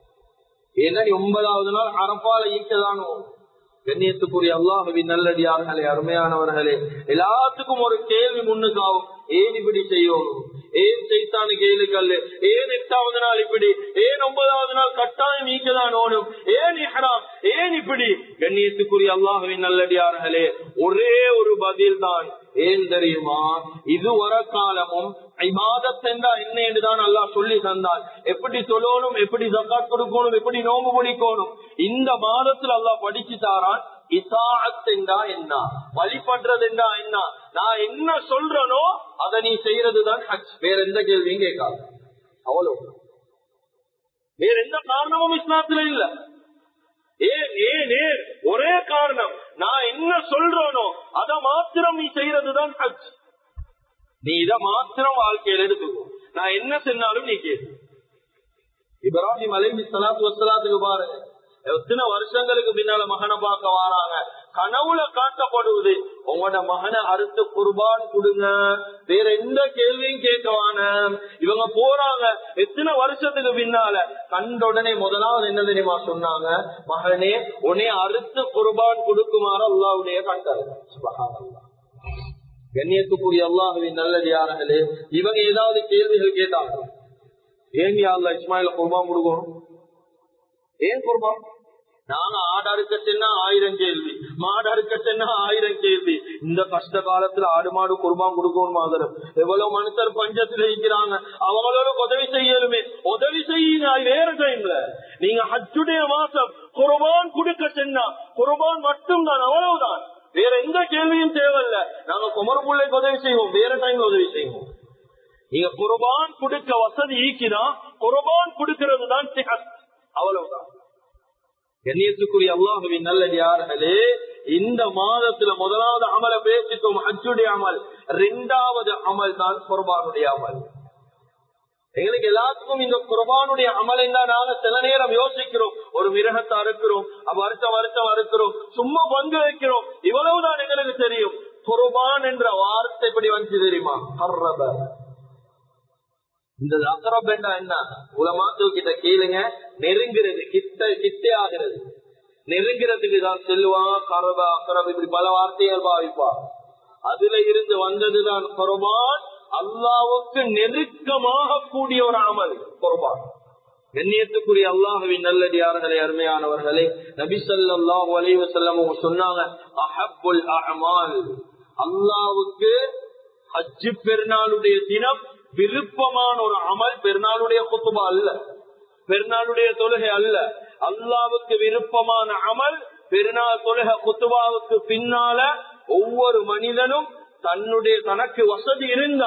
ஏன்னா நீ ஒன்பதாவது நாள் அரப்பால ஈக்கதான் ஓடும் கண்ணியத்துக்குரிய அல்லாஹுவின் நல்லடியார்களே அருமையானவர்களே எல்லாத்துக்கும் ஒரு கேள்வி முன்னுக்காகும் ஏன் இப்படி செய்யணும் ஏன் செய்தானு கேளு கல்லு ஏன் எட்டாவது நாள் இப்படி ஏன் ஒன்பதாவது நாள் கட்டாயம் நீக்கதான் ஓடும் ஏன் இஹராம் ஏன் இப்படி கண்ணியத்துக்குரிய அல்லாஹுவின் நல்லடியார்களே ஒரே ஒரு பதில் தான் ஏன் தெரியுமா இது வர காலமும் இபாதத் என்றா என்ன என்றுதான் அல்லாஹ் சொல்லி தந்தான் எப்படி சொல்லணும் எப்படி ஜக்காத் கொடுக்கணும் எப்படி நோம்பு பிடிக்கணும் இந்த மாதத்தில் அல்லாஹ் படிச்சு தாரான் இசாத் என்றா என்ன வழிபடுறது என்றா என்ன நான் என்ன சொல்றனோ அதை நீ செய்யறதுதான் ஹஜ் வேற எந்த கேள்வியும் கேட்காது அவ்வளவு வேற எந்த காரணமும் இஸ்லாத்துல இல்ல ஏன் ஏன் ஏன் ஒரே காரணம் நான் என்ன சொல்றேனோ அதை மாத்திரம் நீ செய்யறதுதான் ஹஜ் நீ இதை மாத்திரம் வாழ்க்கையில எடுத்துக்கோ நான் என்ன சொன்னாலும் நீ கேளு இப்ராஹிம் அலைஹி ஸலாத்து வஸ்ஸலாத்துக்கு பாருங்க எத்தனை வருஷங்களுக்கு பின்னால மகனை பார்க்க வராங்க கனவுல காட்டப்படுவது உங்களோட மகனை அறுத்து குர்பான் கொடுங்க வேற எந்த கேள்வியும் கேட்கவான இவங்க போறாங்க எத்தனை வருஷத்துக்கு பின்னால கண்ட உடனே முதலாவது என்ன தெரியுமா சொன்னாங்க மகனே உன்னை அறுத்து குர்பான் கொடுக்குமாறு அல்லாவுடைய கண்டாரு கண்ணியத்துக்குரிய அல்லாஹுவின் நல்லது யார்களே இவங்க ஏதாவது கேள்விகள் கேட்டாங்க ஏன் அல்லா இஸ்மாயில குர்பான் கொடுக்கணும் ஏன் குர்பான் நாங்க ஆடு அறுக்க சென்னா ஆயிரம் கேள்வி மாடு அறுக்க சென்னா ஆயிரம் கேள்வி இந்த கஷ்ட காலத்துல ஆடு மாடு குர்பான் கொடுக்கணும் மாதிரம் எவ்வளவு மனுஷர் பஞ்சத்துல இருக்கிறாங்க அவங்களோட உதவி செய்யலுமே உதவி செய்யுங்க வேற டைம்ல நீங்க ஹஜ்ஜுடைய மாசம் குர்பான் கொடுக்க சென்னா குர்பான் மட்டும் தான் அவ்வளவுதான் வேற எந்த கேள்வியும் தேவையில்ல நாங்க குமரப்புள்ளைக்கு உதவி செய்வோம் வேற டைம்ல உதவி செய்வோம் நீங்க குர்பான் கொடுக்க வசதி ஈக்கிதான் குர்பான் கொடுக்கிறது தான் அவ்வளவுதான் கண்ணியத்துக்குரிய அல்லாஹுவின் நல்லடியார்களே இந்த மாதத்துல முதலாவது அமல பேசிட்டோம் ஹஜ்ஜுடைய அமல் ரெண்டாவது அமல் தான் குர்பானுடைய அமல் எங்களுக்கு எல்லாத்துக்கும் இந்த குர்பானுடைய அமல் தான் நாங்க சில நேரம் யோசிக்கிறோம் ஒரு மிருகத்தை அறுக்கிறோம் வருஷம் வருஷம் அறுக்கிறோம் சும்மா பங்கு வைக்கிறோம் இவ்வளவுதான் எங்களுக்கு தெரியும் குர்பான் என்ற வார்த்தை எப்படி வந்து தெரியுமா ஹர்ரப இந்த அக்கரப் என்றா என்ன உலமாத்து கிட்ட கேளுங்க நெருங்கிறது கிட்ட கிட்டே ஆகிறது நெருங்கிறதுக்கு தான் செல்வான் கரப அக்கரப் இப்படி பல வார்த்தைகள் பாவிப்பா அதுல இருந்து வந்ததுதான் குர்பான் அல்லாவுக்கு நெருக்கமாக கூடிய ஒரு அமல் குர்பான் கண்ணியத்துக்குரிய அல்லாஹுவின் நல்லடியார்களே அருமையானவர்களே நபி சொல்லாஹு அலைவ செல்லம் சொன்னாங்க அஹப்புல் அமால் அல்லாவுக்கு ஹஜ்ஜு பெருநாளுடைய தினம் விருப்பமான ஒரு அமல் பெருநாளுடைய குத்துபா அல்ல பெருநாளுடைய தொழுகை அல்ல அல்லாவுக்கு விருப்பமான அமல் பெருநாள் தொழுகை குத்துபாவுக்கு பின்னால ஒவ்வொரு மனிதனும் தன்னுடைய தனக்கு வசதி இருந்தா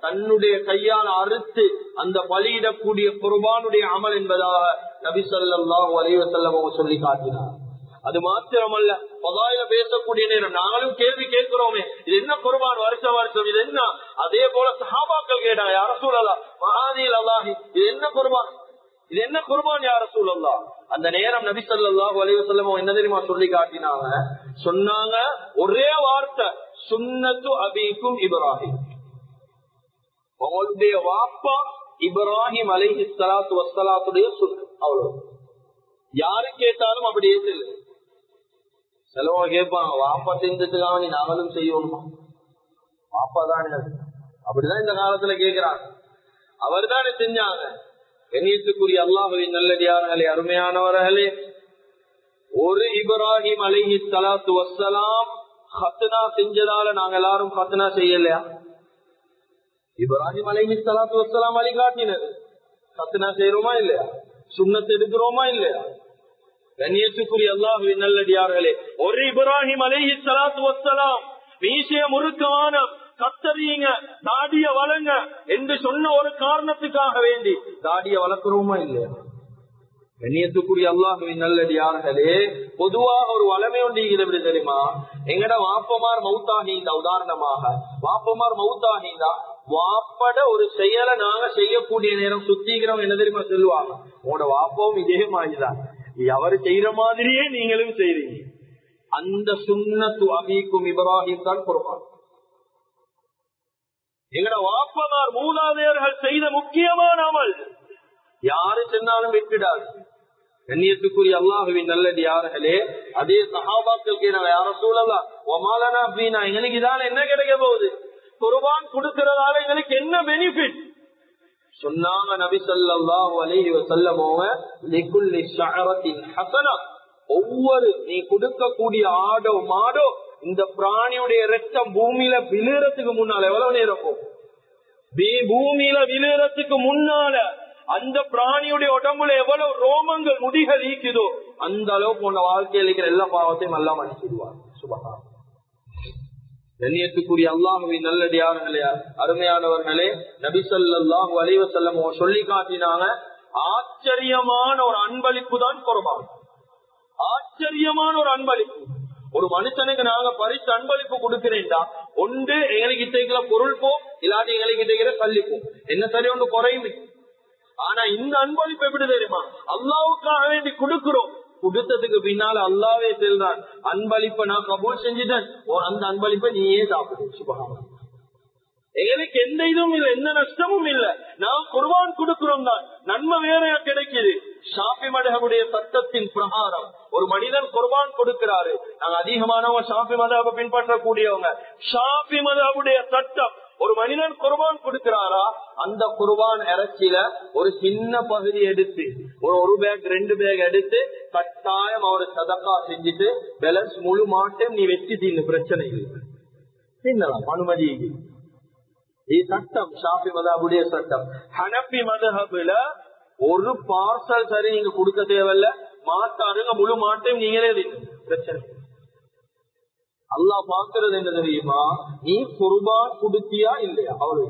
தன்னுடைய கையால் அறுத்து அந்த பலியிடக்கூடிய குர்பானுடைய அமல் என்பதாக நபி ஸல்லல்லாஹு அலைஹி வஸல்லம் அவங்க சொல்லி காட்டினார் அது மாத்திரமல்ல பதாயில பேசக்கூடிய நேரம் நாங்களும் கேள்வி கேட்கிறோமே இது என்ன குர்பான் வருஷம் வருஷம் இது என்ன அதே போல சஹாபாக்கள் கேட்டாங்க யார சூழலா மகாதியில் அல்லாஹி இது என்ன குர்பான் இது என்ன குர்பான் யார சூழல்லா அந்த நேரம் நபி ஸல்லல்லாஹு அலைஹி வஸல்லம் என்ன தெரியுமா சொல்லி காட்டினாங்க சொன்னாங்க ஒரே வார்த்தை சுன்னத்து அபீக்கும் இப்ராஹிம் உங்களுடைய வாப்பா இப்ராஹிம் அலைஹி ஸலாத்து வஸ்ஸலாத்துடைய சுன்னத் அவ்வளவு யாரு கேட்டாலும் அப்படியே சொல்லு சிலவங்க கேட்பாங்க வாப்பா செஞ்சதுக்காக நீ நாங்களும் செய்யணுமா வாப்பா தானே அது. அப்படிதான் இந்த காலத்துல கேக்குறாங்க அவர் தானே செஞ்சாங்க கண்ணியத்துக்குரிய அல்லாஹுவின் நல்லடியார்களே அருமையானவர்களே ஒரு இப்ராஹிம் அலைஹி ஸலாத்து வஸ்ஸலாம் ஹத்னா செஞ்சதால நாங்க எல்லாரும் ஹத்னா செய்யலையா இப்ராஹிம் அலைஹி ஸலாத்து வஸ்ஸலாம் வழிகாட்டினது ஹத்னா செய்யறோமா இல்லையா சுண்ணத் எடுக்கிறோமா இல்லையா கண்ணியத்துக்குரிய அல்லாஹுவின் நல்லடியார்களே ஒரு இப்ராஹிம் அலைஹி ஸலாத்து வஸ்ஸலாம் மீசைய முறுக்கமான கத்தறியுங்க தாடிய வளங்க என்று சொன்ன ஒரு காரணத்துக்காக வேண்டி தாடிய வளர்க்கிறோமா இல்லையா கண்ணியத்துக்குரிய அல்லாஹுவின் நல்லடியார்களே பொதுவாக ஒரு வளமை ஒன்று எப்படி தெரியுமா எங்கட வாப்பமார் மௌத்தாகிந்தா உதாரணமாக வாப்பமார் மௌத்தாகிந்தா வாப்பட ஒரு செயலை நாங்க செய்யக்கூடிய நேரம் சுத்திக்கிறோம் என்ன தெரியுமா சொல்லுவாங்க உங்களோட வாப்பவும் இதே மாதிரிதான் அவர் செய்யற மாதிரியே நீங்களும் செய்றீங்க அந்த சுண்ணத்து அபீக்கும் இப்ராஹிம் தான் குர்பான் எங்கட வாப்பமார் மூலாதையர்கள் செய்த முக்கியமான அமல் யாரு சொன்னாலும் விட்டுடாது கண்ணியத்துக்குரிய அல்லாஹுவின் நல்லது யார்களே அதே சஹாபாக்களுக்கு நாங்க யார சூழலாம் ஒமாலனா அப்படின்னா எங்களுக்கு இதால என்ன கிடைக்க போகுது குர்பான் கொடுக்கறதால எங்களுக்கு என்ன பெனிஃபிட் சொன்னாங்க நபி ஸல்லல்லாஹு அலைஹி வஸல்லம் அவங்க லிகுல்லி ஷஅரத்தின் ஹஸனா ஒவ்வொரு நீ கொடுக்கக்கூடிய ஆடோ மாடோ இந்த பிராணியுடைய ரத்தம் பூமியில விழுறதுக்கு முன்னால எவ்வளவு நேரம் போகும் பூ- பூமியில விழுறதுக்கு முன்னால அந்த பிராணியுடைய உடம்புல எவ்வளவு ரோமங்கள் முடிகள் ஈக்குதோ அந்த அளவுக்கு உன்ன வாழ்க்கையில் இருக்கிற எல்லா பாவத்தையும் நல்லா மன்னிச்சிடுவார் சுபகா கண்ணியத்துக்குரிய அல்லாஹுவின் நல்லடியார்களே அருமையானவர்களே நபி ஸல்லல்லாஹு அலைஹி வஸல்லம் அவங்க சொல்லி காட்டினாங்க ஆச்சரியமான ஒரு அன்பளிப்பு தான் குர்பான் ஆச்சரியமான ஒரு அன்பளிப்பு ஒரு மனுஷனுக்கு நாங்க பரிசு அன்பளிப்பு கொடுக்கிறேன்டா ஒன்று எங்களுக்கு இத்தைக்கிற பொருள் போ இல்லாட்டி எங்களுக்கு இத்தைக்கிற கல்லிப்போம் என்ன சரி ஒன்று குறையுது ஆனா இந்த அன்பளிப்பு எப்படி தெரியுமா அல்லாவுக்காக வேண்டி கொடுக்கிறோம் கொடுத்ததுக்கு பின்னால அல்லாவே செல்றான் அன்பளிப்பை நான் கபூல் செஞ்சுட்டேன் ஓ, அந்த அன்பளிப்பை நீயே சாப்பிடு சுபகாம எங்களுக்கு எந்த இதுவும் இல்ல எந்த நஷ்டமும் இல்ல நான் குர்பான் கொடுக்கிறோம் தான் நன்மை வேற கிடைக்குது ஷாஃபி மதகுடைய சட்டத்தின் பிரகாரம் ஒரு மனிதன் குர்பான் கொடுக்கிறாரு நாங்க அதிகமானவங்க ஷாஃபி மதவை பின்பற்றக்கூடியவங்க ஷாஃபி மதகுடைய சட்டம் ஒரு மனிதன் குர்பான் கொடுக்கிறாரா அந்த குர்பான் இறைச்சியில ஒரு சின்ன பகுதி எடுத்து ஒரு ஒரு பேக் ரெண்டு பேக் எடுத்து கட்டாயம் அவர் சதக்கா செஞ்சுட்டு பேலன்ஸ் முழு மாட்டம் நீ வெற்றி தீங்க பிரச்சனை இல்லை தின்னலாம் அனுமதி இது சட்டம் ஷாஃபி மதாபுடைய சட்டம் ஹனப்பி மதஹபுல ஒரு பார்சல் சரி நீங்க கொடுக்க தேவையில்ல மாட்டாருங்க முழு மாட்டையும் நீங்களே தின்னு. பிரச்சனை இல்லை. அல்லாஹ் பாக்குறது என்ன தெரியுமா நீ குர்பான் கொடுத்தியா இல்லையா அவ்வளவு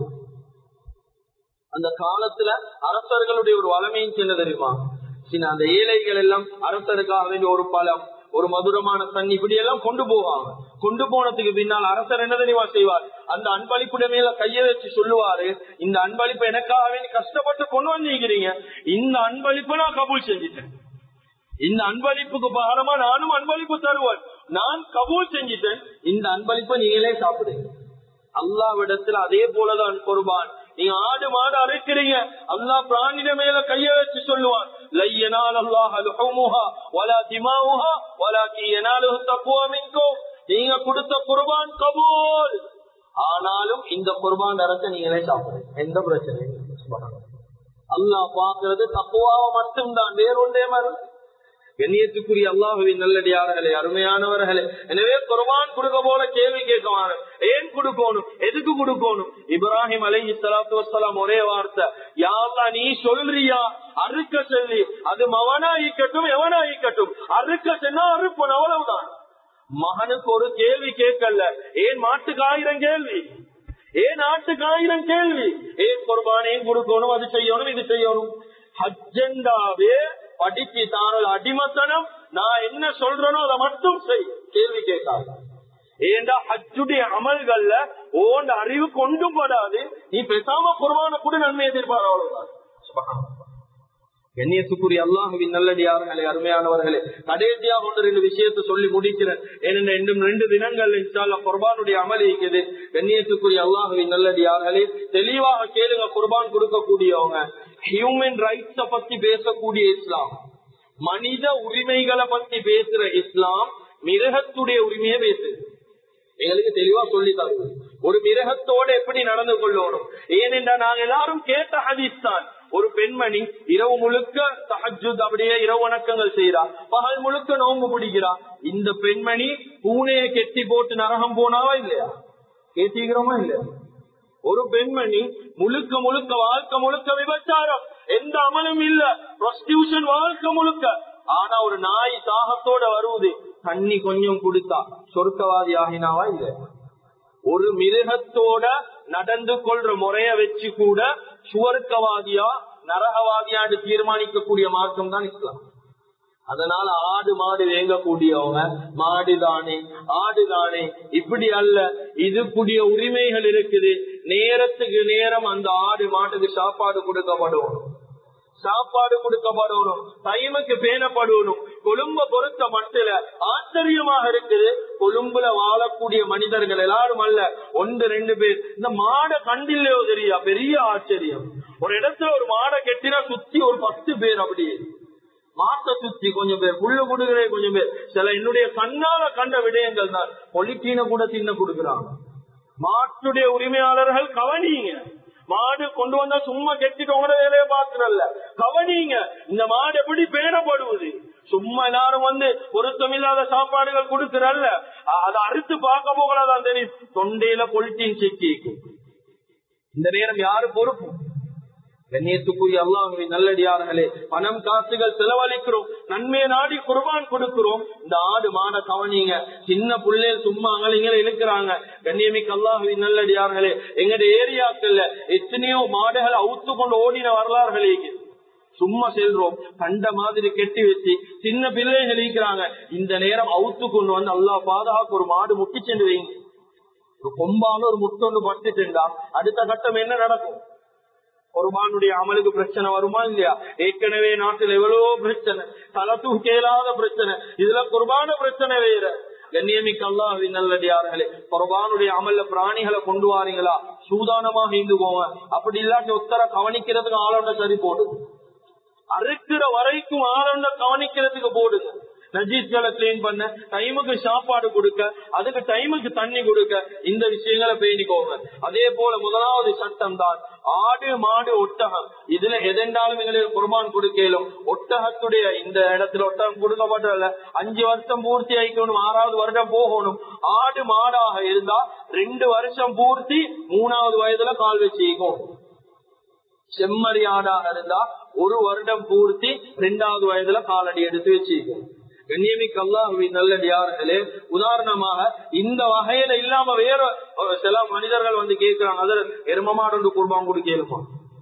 அந்த காலத்துல அரசர்களுடைய ஒரு வளமையும் என்ன தெரியுமா சின்ன அந்த ஏழைகள் எல்லாம் அரசருக்காக வேண்டிய ஒரு பழம் ஒரு மதுரமான தண்ணி இப்படி எல்லாம் கொண்டு போவாங்க கொண்டு போனதுக்கு பின்னால் அரசர் என்ன தெரியுமா செய்வார் அந்த அன்பளிப்புடைய மேல கைய வச்சு சொல்லுவாரு இந்த அன்பளிப்பு எனக்காக வேண்டி கஷ்டப்பட்டு கொண்டு வந்திருக்கிறீங்க இந்த அன்பளிப்பு நான் கபூல் செஞ்சுட்டேன் இந்த அன்பளிப்புக்கு பகரமா நானும் அன்பளிப்பு தருவேன் நான் கபூல் செஞ்சிட்டேன் இந்த அன்பளிப்பை நீங்களே சாப்பிடுங்க அல்லாவிடத்துல அதே போலதான் குர்பான் நீங்க ஆடு மாடு அறுக்கிறீங்க அல்லாஹ் பிராணிட மேல கைய வச்சு சொல்லுவான் லையனால் அல்லாஹ் லுஹுமுஹா வலா திமாவுஹா வலாக்கி யனாலுஹு தக்வா மின்கும் நீங்க கொடுத்த குர்பான் கபூல் ஆனாலும் இந்த குர்பான் அரசை நீங்களே சாப்பிடுங்க எந்த பிரச்சனையும் இல்லை. சுப்ஹானல்லாஹ். அல்லாஹ் பாக்குறது தக்குவாவை மட்டும்தான் வேறொன்றே மாதிரி கண்ணியத்துக்குரிய அல்லாஹுவின் நல்லடியார்களே அருமையானவர்களே எனவே குர்பான் கொடுக்க போல கேள்வி கேட்கவான ஏன் கொடுக்கணும் எதுக்கு கொடுக்கணும் இப்ராஹிம் அலை சலாத்து வசலாம் ஒரே வார்த்தை யாவா நீ சொல்றியா அறுக்க சொல்லி அது மவனாயிக்கட்டும் எவனாயிக்கட்டும் அறுக்க சொன்னா அறுப்பன் அவ்வளவுதான் மகனுக்கு ஒரு கேள்வி கேட்கல ஏன் மாட்டுக்கு ஆயிரம் கேள்வி ஏன் நாட்டுக்கு ஆயிரம் கேள்வி ஏன் குர்பான் ஏன் கொடுக்கணும் அது செய்யணும் இது செய்யணும் ஹஜ்ஜெண்டாவே படிச்சு தானோட அடிமத்தனம் நான் என்ன சொல்றேனோ அதை மட்டும் செய் கேள்வி கேட்காது ஏண்டா ஹஜ்ஜுடைய அமல்கள்ல ஓண்ட அறிவு கொண்டும் படாது நீ பேசாம குர்பான கூட நன்மை எதிர்பார்க்க அவ்வளவுதான் சுபஹானல்லாஹ். கண்ணியத்துக்குரிய அல்லாஹுவின் நல்லடியார்களே அருமையானவர்களே கடைசியாக ஒன்று ரெண்டு விஷயத்தை சொல்லி முடிக்கிறேன் ஏனென்ற இன்னும் ரெண்டு தினங்கள் இன்ஷால்லா குர்பானுடைய அமல் இருக்குது கண்ணியத்துக்குரிய அல்லாஹுவின் நல்லடியார்களே தெளிவாக கேளுங்க குர்பான் கொடுக்கக்கூடியவங்க ஹியூமன் ரைட்ஸ பத்தி பேசக்கூடிய இஸ்லாம் மனித உரிமைகளை பத்தி பேசுற இஸ்லாம் மிருகத்துடைய உரிமையை பேசுது எங்களுக்கு தெளிவா சொல்லி தருது ஒரு மிருகத்தோட எப்படி நடந்து கொள்ளணும் ஏனென்றா நாங்க எல்லாரும் கேட்ட ஹதீஸ் தான் ஒரு பெண்மணி இரவு முழுக்க தஹஜுத் அப்படியே இரவு வணக்கங்கள் செய்யறா பகல் முழுக்க நோம்பு பிடிக்கிறா இந்த பெண்மணி பூனையை கெட்டி போட்டு நரகம் போனாவா இல்லையா கேட்டீங்கிறோமா இல்லையா ஒரு பெண்மணி முழுக்க முழுக்க வாழ்க்கை முழுக்க விபச்சாரம் எந்த அமலும் இல்ல ப்ரொஸ்டியூஷன் வாழ்க்கை முழுக்க ஆனா ஒரு நாய் தாகத்தோட வருவது தண்ணி கொஞ்சம் கொடுத்தா சொர்க்கவாதி ஆகினாவா இல்ல ஒரு மிருகத்தோட நடந்து கொள்ற முறைய வச்சு கூட சுவர்க்கவாதியா நரகவாதியான்னு தீர்மானிக்கக்கூடிய மார்க்கம் தான் இஸ்லாம் அதனால ஆடு மாடு வேங்கக்கூடியவங்க மாடு தானே ஆடு தானே இப்படி அல்ல இதுக்குரிய உரிமைகள் இருக்குது நேரத்துக்கு நேரம் அந்த ஆடு மாட்டுக்கு சாப்பாடு கொடுக்கப்படும் சாப்பாடு கொடுக்கப்படணும் டைமுக்கு பேணப்படணும் கொழும்ப பொறுத்த மட்டில ஆச்சரியமாக இருக்குது கொழும்புல வாழக்கூடிய மனிதர்கள் எல்லாரும் அல்ல ஒன்று ரெண்டு பேர் இந்த மாடை கண்டில்லையோ தெரியா பெரிய ஆச்சரியம் ஒரு இடத்துல ஒரு மாடை கெட்டினா சுத்தி ஒரு பத்து பேர் அப்படியே மாத்த சுத்தி கொஞ்சம் பேர் புல்லு கொடுக்கிறே கொஞ்சம் பேர் சில என்னுடைய கண்ணால கண்ட விடயங்கள் தான் பொலிட்டீன கூட தின்ன கொடுக்கிறாங்க மாட்டுடைய உரிமையாளர்கள் கவனிங்க மாடு கொண்டு வந்தா சும்மா கெட்டிட்டு உங்களோட வேலையை பாக்குறல்ல கவனிங்க இந்த மாடு எப்படி பேணப்படுவது சும்மா எல்லாரும் வந்து பொருத்தமில்லாத சாப்பாடுகள் கொடுக்கிறல்ல அதை அறுத்து பார்க்க போகலாதான் தெரியும் தொண்டையில பொலிட்டீன் சிக்கிக்கும் இந்த நேரம் யாரு பொறுப்பு கண்ணியத்துக்குரிய அல்லாஹுவின் நல்லடியார்களே பணம் காசுகள் செலவழிக்கிறோம் நன்மையை நாடி குர்பான் கொடுக்கிறோம் இந்த ஆடு மாட கவனிங்க சின்ன புள்ளே சும்மா அங்கலிங்களை இழுக்கிறாங்க கண்ணியமிக்கு அல்லாஹுவின் நல்லடியார்களே எங்களுடைய ஏரியாக்கள்ல எத்தனையோ மாடுகளை அவுத்து கொண்டு ஓடின வரலாறுகளே சும்மா செல்றோம் கண்ட மாதிரி கெட்டி வச்சு சின்ன பிள்ளைகள் இருக்கிறாங்க இந்த நேரம் அவுத்து கொண்டு வந்து அல்லாஹ் பாதுகாக்க ஒரு மாடு முட்டி சென்று வைங்க ஒரு கொம்பான ஒரு முட்டொண்டு பட்டுட்டா அடுத்த கட்டம் என்ன நடக்கும் குர்பானுடைய அமலுக்கு பிரச்சனை வருமா இல்லையா ஏற்கனவே நாட்டில் எவ்வளவோ பிரச்சனை தலை தூக்கேலாத பிரச்சனை இதுல குர்பான பிரச்சனை வேற கண்ணியமிக்க அல்லாஹின் நல்லடியார்களே குர்பானுடைய அமல்ல பிராணிகளை கொண்டு வாரீங்களா சூதானமாக இந்து போங்க அப்படி இல்லாட்டி ஒத்தர கவனிக்கிறதுக்கு ஆளோட சரி போடுது அறுக்கிற வரைக்கும் ஆளோட கவனிக்கிறதுக்கு போடுங்க நஜீஸ்களை கிளீன் பண்ண டைமுக்கு சாப்பாடு கொடுக்க அதுக்கு டைமுக்கு தண்ணி கொடுக்க இந்த விஷயங்களை பேணிக்கோங்க அதே போல முதலாவது சட்டம் தான் ஆடு மாடு ஒட்டகம் இதுல எதென்றாலும் எங்களுக்கு குர்பான் கொடுக்கலும் ஒட்டகத்துடைய இந்த இடத்துல ஒட்டகம் கொடுக்கப்பட்டல அஞ்சு வருஷம் பூர்த்தி ஆயிக்கணும் ஆறாவது வருடம் போகணும் ஆடு மாடாக இருந்தா ரெண்டு வருஷம் பூர்த்தி மூணாவது வயதுல கால் வச்சுக்கும் செம்மறி ஆடாக இருந்தா ஒரு வருடம் பூர்த்தி ரெண்டாவது வயதுல காலடி எடுத்து வச்சுக்கும் கண்ணியமிக்கு அல்லாஹுவின் நல்லடியார்களே உதாரணமாக இந்த வகையில இல்லாம வேற சில மனிதர்கள் வந்து கேட்கிறாங்க அதுல எருமமாடு குர்பான் கொடுக்கலுமா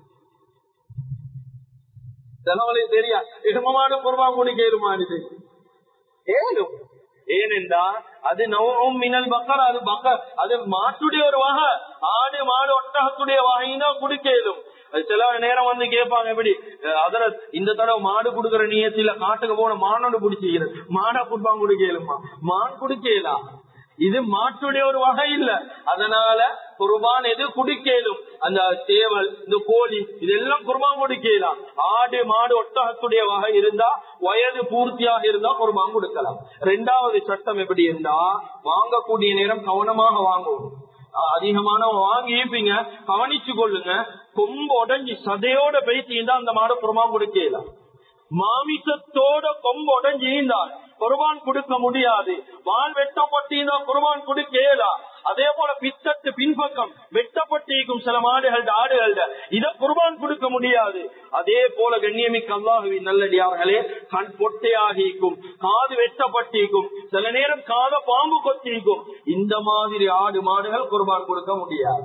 சிலவளையும் தெரியா எருமமாடு குர்பான் கொடுக்கலுமா இது ஏனும் ஏனென்றா அது நவம் மினல் பக்கர் அது பக்கர் அது மாட்டுடைய ஒரு வகை ஆடு மாடு ஒட்டகத்துடைய வகைன்னா குடிக்கலும் சில நேரம் வந்து கேட்பாங்க எப்படி அதுல இந்த தடவை மாடு குடுக்கிற நீயத்தில காட்டுக்கு போன மானோடு குடிச்சுக்கிறது மாடா குடுப்பாங்க குடிக்கலுமா மான் குடிக்கலாம் இது மாட்டுடைய ஒரு வகை இல்ல அதனால குர்பான் எது குடிக்கலும் அந்த சேவல் இந்த கோழி இதெல்லாம் குர்பான் குடிக்கலாம் ஆடு மாடு ஒட்டகத்துடைய வகை இருந்தா வயது பூர்த்தியாக இருந்தா குர்பான் கொடுக்கலாம் ரெண்டாவது சட்டம் எப்படி இருந்தா வாங்கக்கூடிய நேரம் கவனமாக வாங்குவோம் அதிகமான வாங்கி இருப்பீங்க கவனிச்சு கொள்ளுங்க கொம்பு உடஞ்சி சதையோட பேசியிருந்தா அந்த மாடு குர்பான் கொடுக்கலாம் மாமிசத்தோட கொம்பு உடஞ்சி இருந்தால் குர்பான் கொடுக்க முடியாது வால் வெட்டப்பட்டிருந்தா குர்பான் கொடுக்கலா அதே போல பித்தட்டு பின்பக்கம் வெட்டப்பட்டிருக்கும் சில மாடுகள் ஆடுகள் இத குர்பான் கொடுக்க முடியாது அதே போல கண்ணியமிக்க அல்லாஹுவின் நல்லடியார்களே கண் பொட்டையாகிக்கும் காது வெட்டப்பட்டிருக்கும் சில நேரம் காத பாம்பு கொத்திருக்கும் இந்த மாதிரி ஆடு மாடுகள் குர்பான் கொடுக்க முடியாது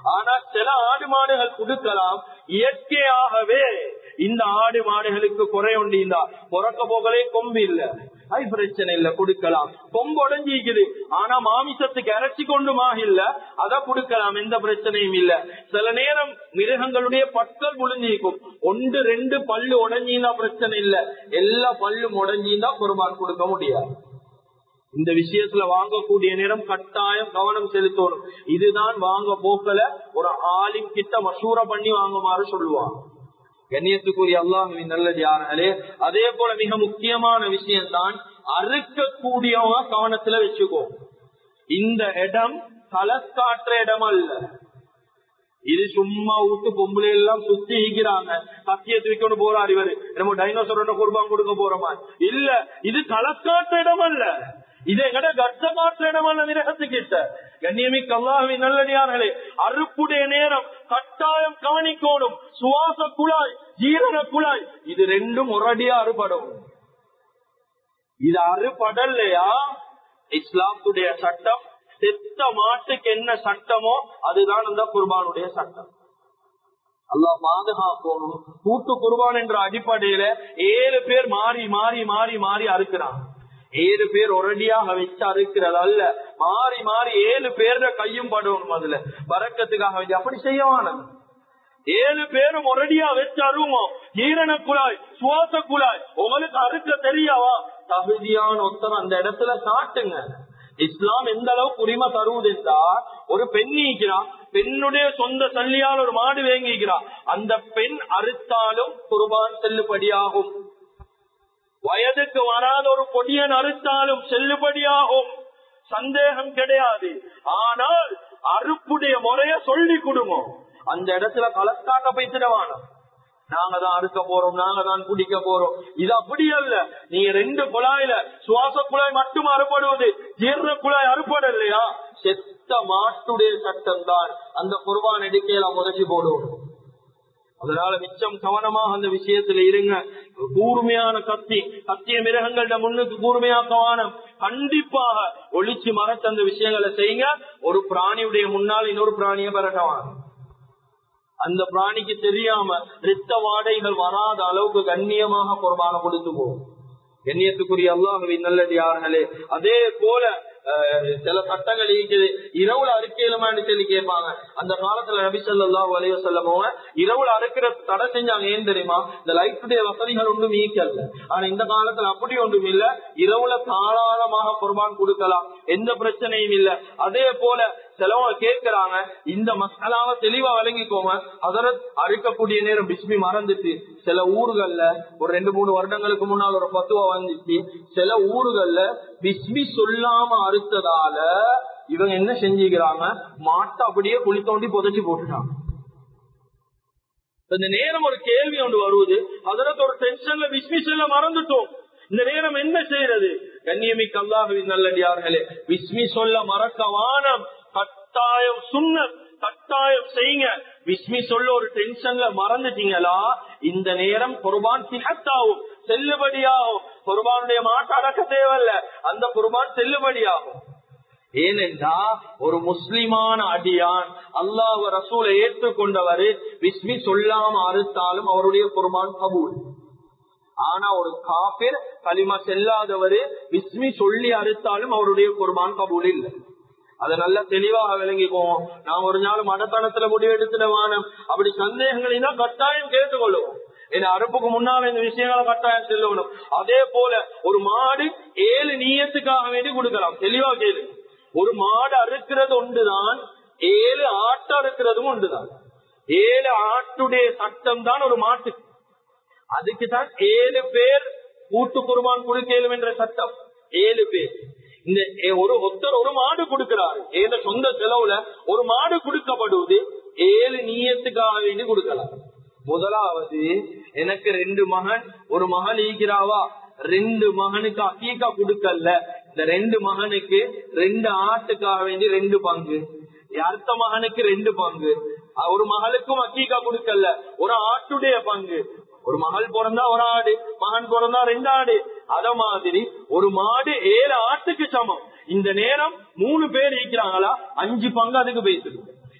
ஆனா சில ஆடு மாடுகள் கொடுக்கலாம் இயற்கையாகவே இந்த ஆடு மாடுகளுக்கு குறை உண்டிந்தா பிறக்க போகலே கொம்பு இல்ல அது பிரச்சனை இல்ல கொடுக்கலாம் கொம்பு உடஞ்சிக்குது ஆனா மாமிசத்துக்கு இறைச்சி கொண்டுமாக இல்ல அதை கொடுக்கலாம் எந்த பிரச்சனையும் இல்ல சில நேரம் மிருகங்களுடைய பற்கள் முழிஞ்சிக்கும் ஒன்று ரெண்டு பல்லு உடஞ்சிருந்தா பிரச்சனை இல்ல எல்லா பல்லும் உடஞ்சிருந்தா குர்பான் கொடுக்க முடியாது இந்த விஷயத்துல வாங்கக்கூடிய நேரம் கட்டாயம் கவனம் செலுத்தணும் இதுதான் வாங்க போக்கல ஒரு ஆலிம் கிட்ட மசூர பண்ணி வாங்குமாறு சொல்லுவாங்க கண்ணியத்துக்குரிய அல்லாஹுவின் நல்லது யாராலே அதே போல மிக முக்கியமான விஷயம் தான் அறுக்கக்கூடியவங்க கவனத்துல வச்சுக்கோ இந்த இடம் கலக்காற்ற இடம் அல்ல இது சும்மா விட்டு பொம்பளை எல்லாம் சுத்தி ஈக்கிறாங்க கத்திய தூக்கொண்டு போறாரு இவரு நம்ம டைனோசரோட குர்பான் கொடுக்க போறோமா இல்ல இது கலக்காற்ற இடம் அல்ல இதை எங்கட கர்த்த மாற்ற இடமல்ல மிருகத்துக்கிட்ட கண்ணியமிக்க அல்லாஹுவின் நல்லடியார்களே அறுப்புடைய நேரம் கட்டாயம் கவனிக்கோடும் சுவாச குழாய் ஜீரண குழாய் இது ரெண்டும் ஒரடியா அறுபடும் இது அறுபடலையா இஸ்லாத்துடைய சட்டம் செத்த மாட்டுக்கு என்ன சட்டமோ அதுதான் அந்த குர்பானுடைய சட்டம் அல்லா பாதுகாக்கணும் கூட்டு குர்பான் என்ற அடிப்படையில ஏழு பேர் மாறி மாறி மாறி மாறி அறுக்கிறான் ஏழு பேர் ஒரடியாக வச்சு அறுக்கிறது அல்ல மாறி மாறி ஏழு பேர கையும் படணும் அதுல பறக்கத்துக்காக வேண்டி அப்படி செய்யவானது ஏழு பேரும் ஒரடியா வச்சு அருவோம் ஈரண குழாய் சுவாச குழாய் உங்களுக்கு அறுக்க தெரியாவா தகுதியான ஒருத்தர் அந்த இடத்துல காட்டுங்க இஸ்லாம் எந்த அளவுக்கு உரிமை தருவது என்றால் ஒரு பெண் நீக்கிறான் பெண்ணுடைய சொந்த சல்லியால் ஒரு மாடு வேங்கிக்கிறான் அந்த பெண் அறுத்தாலும் குர்பான் செல்லுபடியாகும் வயதுக்கு வராத ஒரு பொடியன் அறுத்தாலும் செல்லுபடியாகும் சந்தேகம் கிடையாது ஆனால் அறுப்புடைய முறைய சொல்லி கொடுங்க அந்த இடத்துல கலக்காக்க போய்த்திடவான நாங்க தான் அறுக்க போறோம் நாங்க தான் குடிக்க போறோம் இது அப்படி அல்ல நீங்க ரெண்டு குழாயில சுவாச குழாய் மட்டும் அறுபடுவது ஜீர்ண குழாய் அறுபடலையா செத்த மாட்டுடைய சட்டம் தான் அந்த குர்பான் எடுக்கையில முதச்சி போடுவோம் அதனால மிச்சம் கவனமாக அந்த விஷயத்துல இருங்க கூர்மையான கத்தி கத்திய மிருகங்கள்ட முன்னுக்கு கூர்மையாக்கவானம் கண்டிப்பாக ஒளிச்சு மறைச்ச அந்த விஷயங்களை செய்யுங்க ஒரு பிராணியுடைய முன்னால் இன்னொரு பிராணியை பரட்டவான அந்த பிராணிக்கு தெரியாம ரித்த வாடைகள் வராத அளவுக்கு கண்ணியமாக குர்பான கொடுத்து போகும் கண்ணியத்துக்குரிய அல்லாஹுவின் நல்லடியார்களே அதே போல சில சட்டங்கள் இருக்குது இரவுல அறுக்கலுமான்னு சொல்லி கேட்பாங்க அந்த காலத்துல நபி சொல்லா வலைய சொல்லமோங்க இரவுல அறுக்கிற தடை செஞ்சாங்க ஏன் தெரியுமா இந்த லைட்டுடைய வசதிகள் ஒன்றும் ஈக்கல்ல ஆனா இந்த காலத்துல அப்படி ஒன்றும் இல்ல இரவுல தாராளமாக குர்பான் கொடுக்கலாம் எந்த பிரச்சனையும் இல்ல அதே போல சிலவங்க கேட்கிறாங்க இந்த மசாலாவை தெளிவா வழங்கிக்கோங்க அதர அறுக்கக்கூடிய நேரம் பிஸ்மி மறந்துட்டு சில ஊர்கள்ல ஒரு ரெண்டு மூணு வருடங்களுக்கு முன்னால் ஒரு பத்துவா வந்துச்சு சில ஊர்கள்ல பிஸ்மி சொல்லாம அறுத்ததால இவங்க என்ன செஞ்சுக்கிறாங்க மாட்டை அப்படியே குழி தோண்டி புதைச்சு போட்டுட்டாங்க இந்த நேரம் ஒரு கேள்வி ஒன்று வருவது அதற்கு ஒரு டென்ஷன்ல பிஸ்மி சொல்ல மறந்துட்டோம் இந்த நேரம் என்ன செய்யறது கண்ணியமிக்க அல்லாஹுவின் நல்லடியார்களே விஸ்மி சொல்ல மறக்க வானம் கட்டாயம் சுண்ண கட்டாயம் செய்யுங்க விஸ்மி சொல்ல ஒரு டென்ஷன்ல மறந்துட்டீங்களா இந்த நேரம் குர்பான் சிகத்தாவும் செல்லுபடியாகும் குர்பானுடைய மாட்டு அடக்க தேவையில்ல அந்த குர்பான் செல்லுபடியாகும் ஏனென்றா ஒரு முஸ்லிமான அடியான் அல்லாஹ் ரசூலை ஏற்றுக்கொண்டவர் விஸ்மி சொல்லாம அறுத்தாலும் அவருடைய குர்பான் கபூல் ஆனா ஒரு காபிர் களிமா செல்லாதவரு விஸ்மி சொல்லி அறுத்தாலும் அவருடைய குர்பான் கபூல் இல்லை அதை நல்லா தெளிவாக விளங்கிக்குவோம் நான் ஒரு நாள் மடத்தனத்துல முடிவெடுத்துட வானம் அப்படி சந்தேகங்களை கட்டாயம் கேட்டுக்கொள்ளுவோம் இந்த அறுப்புக்கு முன்னால இந்த விஷயங்களை கட்டாயம் செல்லணும் அதே போல ஒரு மாடு ஏழு நீயத்துக்காக வேண்டி கொடுக்கலாம் தெளிவா கேளு ஒரு மாடு அறுக்கிறது ஒன்றுதான் ஏழு ஆட்டு அறுக்கிறதும் ஒன்றுதான் ஏழு ஆட்டுடைய சட்டம் தான் ஒரு மாட்டுக்கு அதுக்குதான் ஏழு பேர் கூட்டு குருமான் கொடுக்கலும் என்ற சட்டம் ஏழு பேர் இந்த ஒரு ஒருத்தர் ஒரு மாடு கொடுக்கிறாரு ஏத சொந்த செலவுல ஒரு மாடு கொடுக்கப்படுவது ஏழு நீயத்துக்காக வேண்டி கொடுக்கலாம் முதலாவது எனக்கு ரெண்டு மகன் ஒரு மகன் ஈக்கிறாவா ரெண்டு மகனுக்கு அக்கீக்கா கொடுக்கல இந்த ரெண்டு மகனுக்கு ரெண்டு ஆட்டுக்காக வேண்டி ரெண்டு பங்கு அடுத்த மகனுக்கு ரெண்டு பங்கு ஒரு மகளுக்கும் அக்கீக்கா கொடுக்கல ஒரு ஆட்டுடைய பங்கு ஒரு மகள் பிறந்தா ஒரு ஆடு மகன் பிறந்தா ரெண்டு ஆடு அத மாதிரி ஒரு மாடு ஏழு ஆட்டுக்கு சமம் இந்த நேரம் மூணு பேர் இருக்கிறாங்களா அஞ்சு பங்கு அதுக்கு பேசுது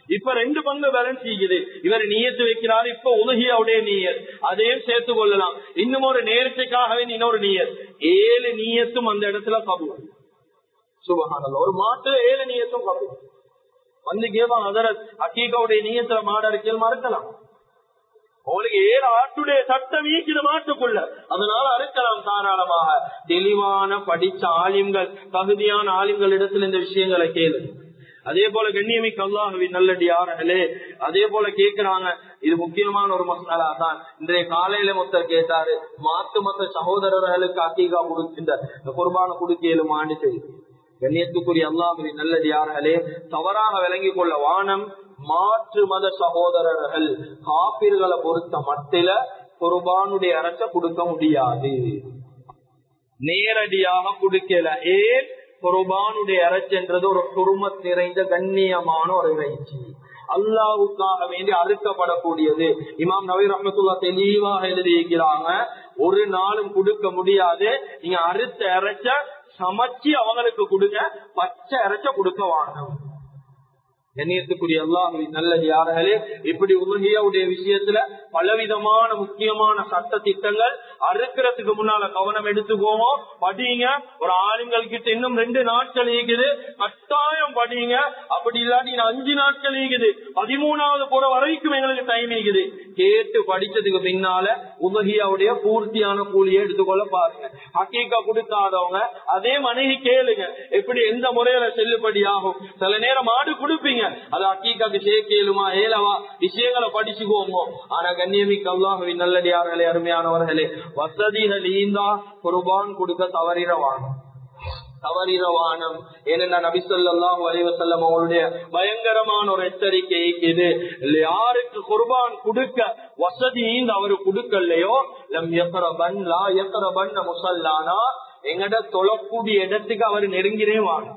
இப்ப ரெண்டு பங்கு பேலன்ஸ் செய்யுது இவர் நீயத்து வைக்கிறாரு இப்ப உலகியாவுடைய நீயர் அதையும் சேர்த்து கொள்ளலாம் இன்னும் ஒரு நேர்ச்சிக்காகவே இன்னொரு நீயர் ஏழு நீயத்தும் அந்த இடத்துல கபூல் சுபகானல்ல ஒரு மாட்டு ஏழு நீயத்தும் கபூல் வந்து கேட்பான் அதர அக்கீகாவுடைய நீயத்துல மாட இருக்கையில் மறுக்கலாம் உங்களுக்கு ஏழு ஆட்டுடைய சட்டம் ஈக்கிற மாட்டுக்குள்ள அதனால அறுக்கலாம் தாராளமாக தெளிவான படிச்ச ஆலிம்கள் தகுதியான ஆலிம்கள் இடத்துல இந்த விஷயங்களை கேளு அதே போல கண்ணியமிக்கு அல்லாஹுவின் நல்லடியார்களே அதே போல கேட்கிறாங்க இது முக்கியமான ஒரு மசாலா தான் இன்றைய காலையில மொத்தர் கேட்டாரு மாத்து மத்த சகோதரர்களுக்கு அக்கீகா கொடுக்கின்ற இந்த குர்பான கொடுக்கலுமான்னு செய்யுது கண்ணியத்துக்குரிய அல்லாஹுவின் நல்லடியார்களே தவறாக விளங்கிக் கொள்ள வானம் மாற்று மத சகோதரர்கள் காப்பீர்களை பொறுத்த மட்டில குர்பானுடைய அரச கொடுக்க முடியாது நேரடியாக கொடுக்கல ஏன் குர்பானுடைய அரசென்றது ஒரு குருமத் நிறைந்த கண்ணியமான ஒரு இறைச்சி அல்லாவுக்காக வேண்டி அறுக்கப்படக்கூடியது இமாம் நவீ ரஹமத்துல்லா தெளிவாக எழுதியிருக்கிறாங்க ஒரு நாளும் கொடுக்க முடியாது நீங்க அறுத்த இறைச்ச சமைச்சு அவங்களுக்கு கொடுங்க பச்சை இறைச்ச கொடுக்க வாங்க கண்ணியத்துக்குரிய அல்லாஹுவின் நல்லது யார்களே இப்படி உலகியாவுடைய விஷயத்துல பலவிதமான முக்கியமான சட்ட திட்டங்கள் அறுக்கிறதுக்கு முன்னால கவனம் எடுத்துக்கோமோ படிங்க ஒரு ஆளுங்கள் கிட்ட இன்னும் ரெண்டு நாட்கள் இருக்குது கட்டாயம் படிங்க அப்படி இல்லாட்டி அஞ்சு நாட்கள் இருக்குது பதிமூணாவது போற வரைக்கும் எங்களுக்கு டைம் இருக்குது கேட்டு படிச்சதுக்கு பின்னால உலகியாவுடைய பூர்த்தியான கூலியை எடுத்துக்கொள்ள பாருங்க ஹக்கீக்கா கொடுக்காதவங்க அதே மனைவி கேளுங்க எப்படி எந்த முறையில செல்லுபடி ஆகும் சில நேரம் மாடு கொடுப்பீங்க அது அக்கீக்காக்கு சேர்க்கலுமா ஏலவா விஷயங்களை படிச்சுக்கோங்க ஆனா கண்ணியமிக்க அல்லாஹுவின் நல்லடியார்களே அருமையானவர்களே வசதிகள் ஈந்தா குர்பான் கொடுக்க தவறிடவாங்க தவறிரவானம் ஏனென்னா நபிசல்லாஹு அலைவசல்லம் அவருடைய பயங்கரமான ஒரு எச்சரிக்கை இது யாருக்கு குர்பான் கொடுக்க வசதி அவரு கொடுக்கலையோ லம் எக்கரபன் லா எக்கரபன் முசல்லானா எங்கட தொழக்கூடிய இடத்துக்கு அவர் நெருங்கினே வாங்க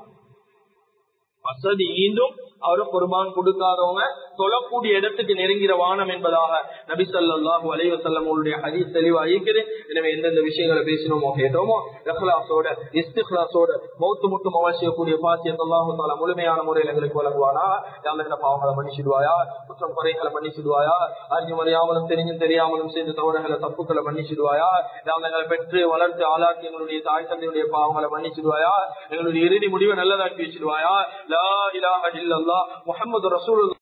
வசதி ஈண்டும் அவரு குர்பான் கொடுக்காதவங்க தொழக்கூடிய இடத்துக்கு நெருங்கிற வானம் என்பதாக நபி சொல்லாஹு அலைவசல்லம் அவருடைய ஹதீஸ் தெளிவா இருக்குது எனவே எந்தெந்த விஷயங்களை பேசினோமோ கேட்டோமோ ரஹ்லாசோட இஸ்திஹ்லாசோட மௌத்து முட்டும் அவசியக்கூடிய பாத்தியத்தல்லாஹு தாலா முழுமையான முறையில் எங்களுக்கு வழங்குவானா யாழ்ல பாவங்களை மன்னிச்சிடுவாயா குற்றம் குறைகளை மன்னிச்சிடுவாயா அறிஞ்சு மறியாமலும் தெரிஞ்சும் தெரியாமலும் செய்த தவறுகளை தப்புக்களை மன்னிச்சிடுவாயா யாழ்களை பெற்று வளர்த்து ஆளாக்கி எங்களுடைய தாய் தந்தையுடைய பாவங்களை மன்னிச்சிடுவாயா எங்களுடைய இறுதி முடிவை நல்லதாக்கி வச்சிடுவாயா லா இலாஹ இல்லல்லா முஹம்மது ரசூல்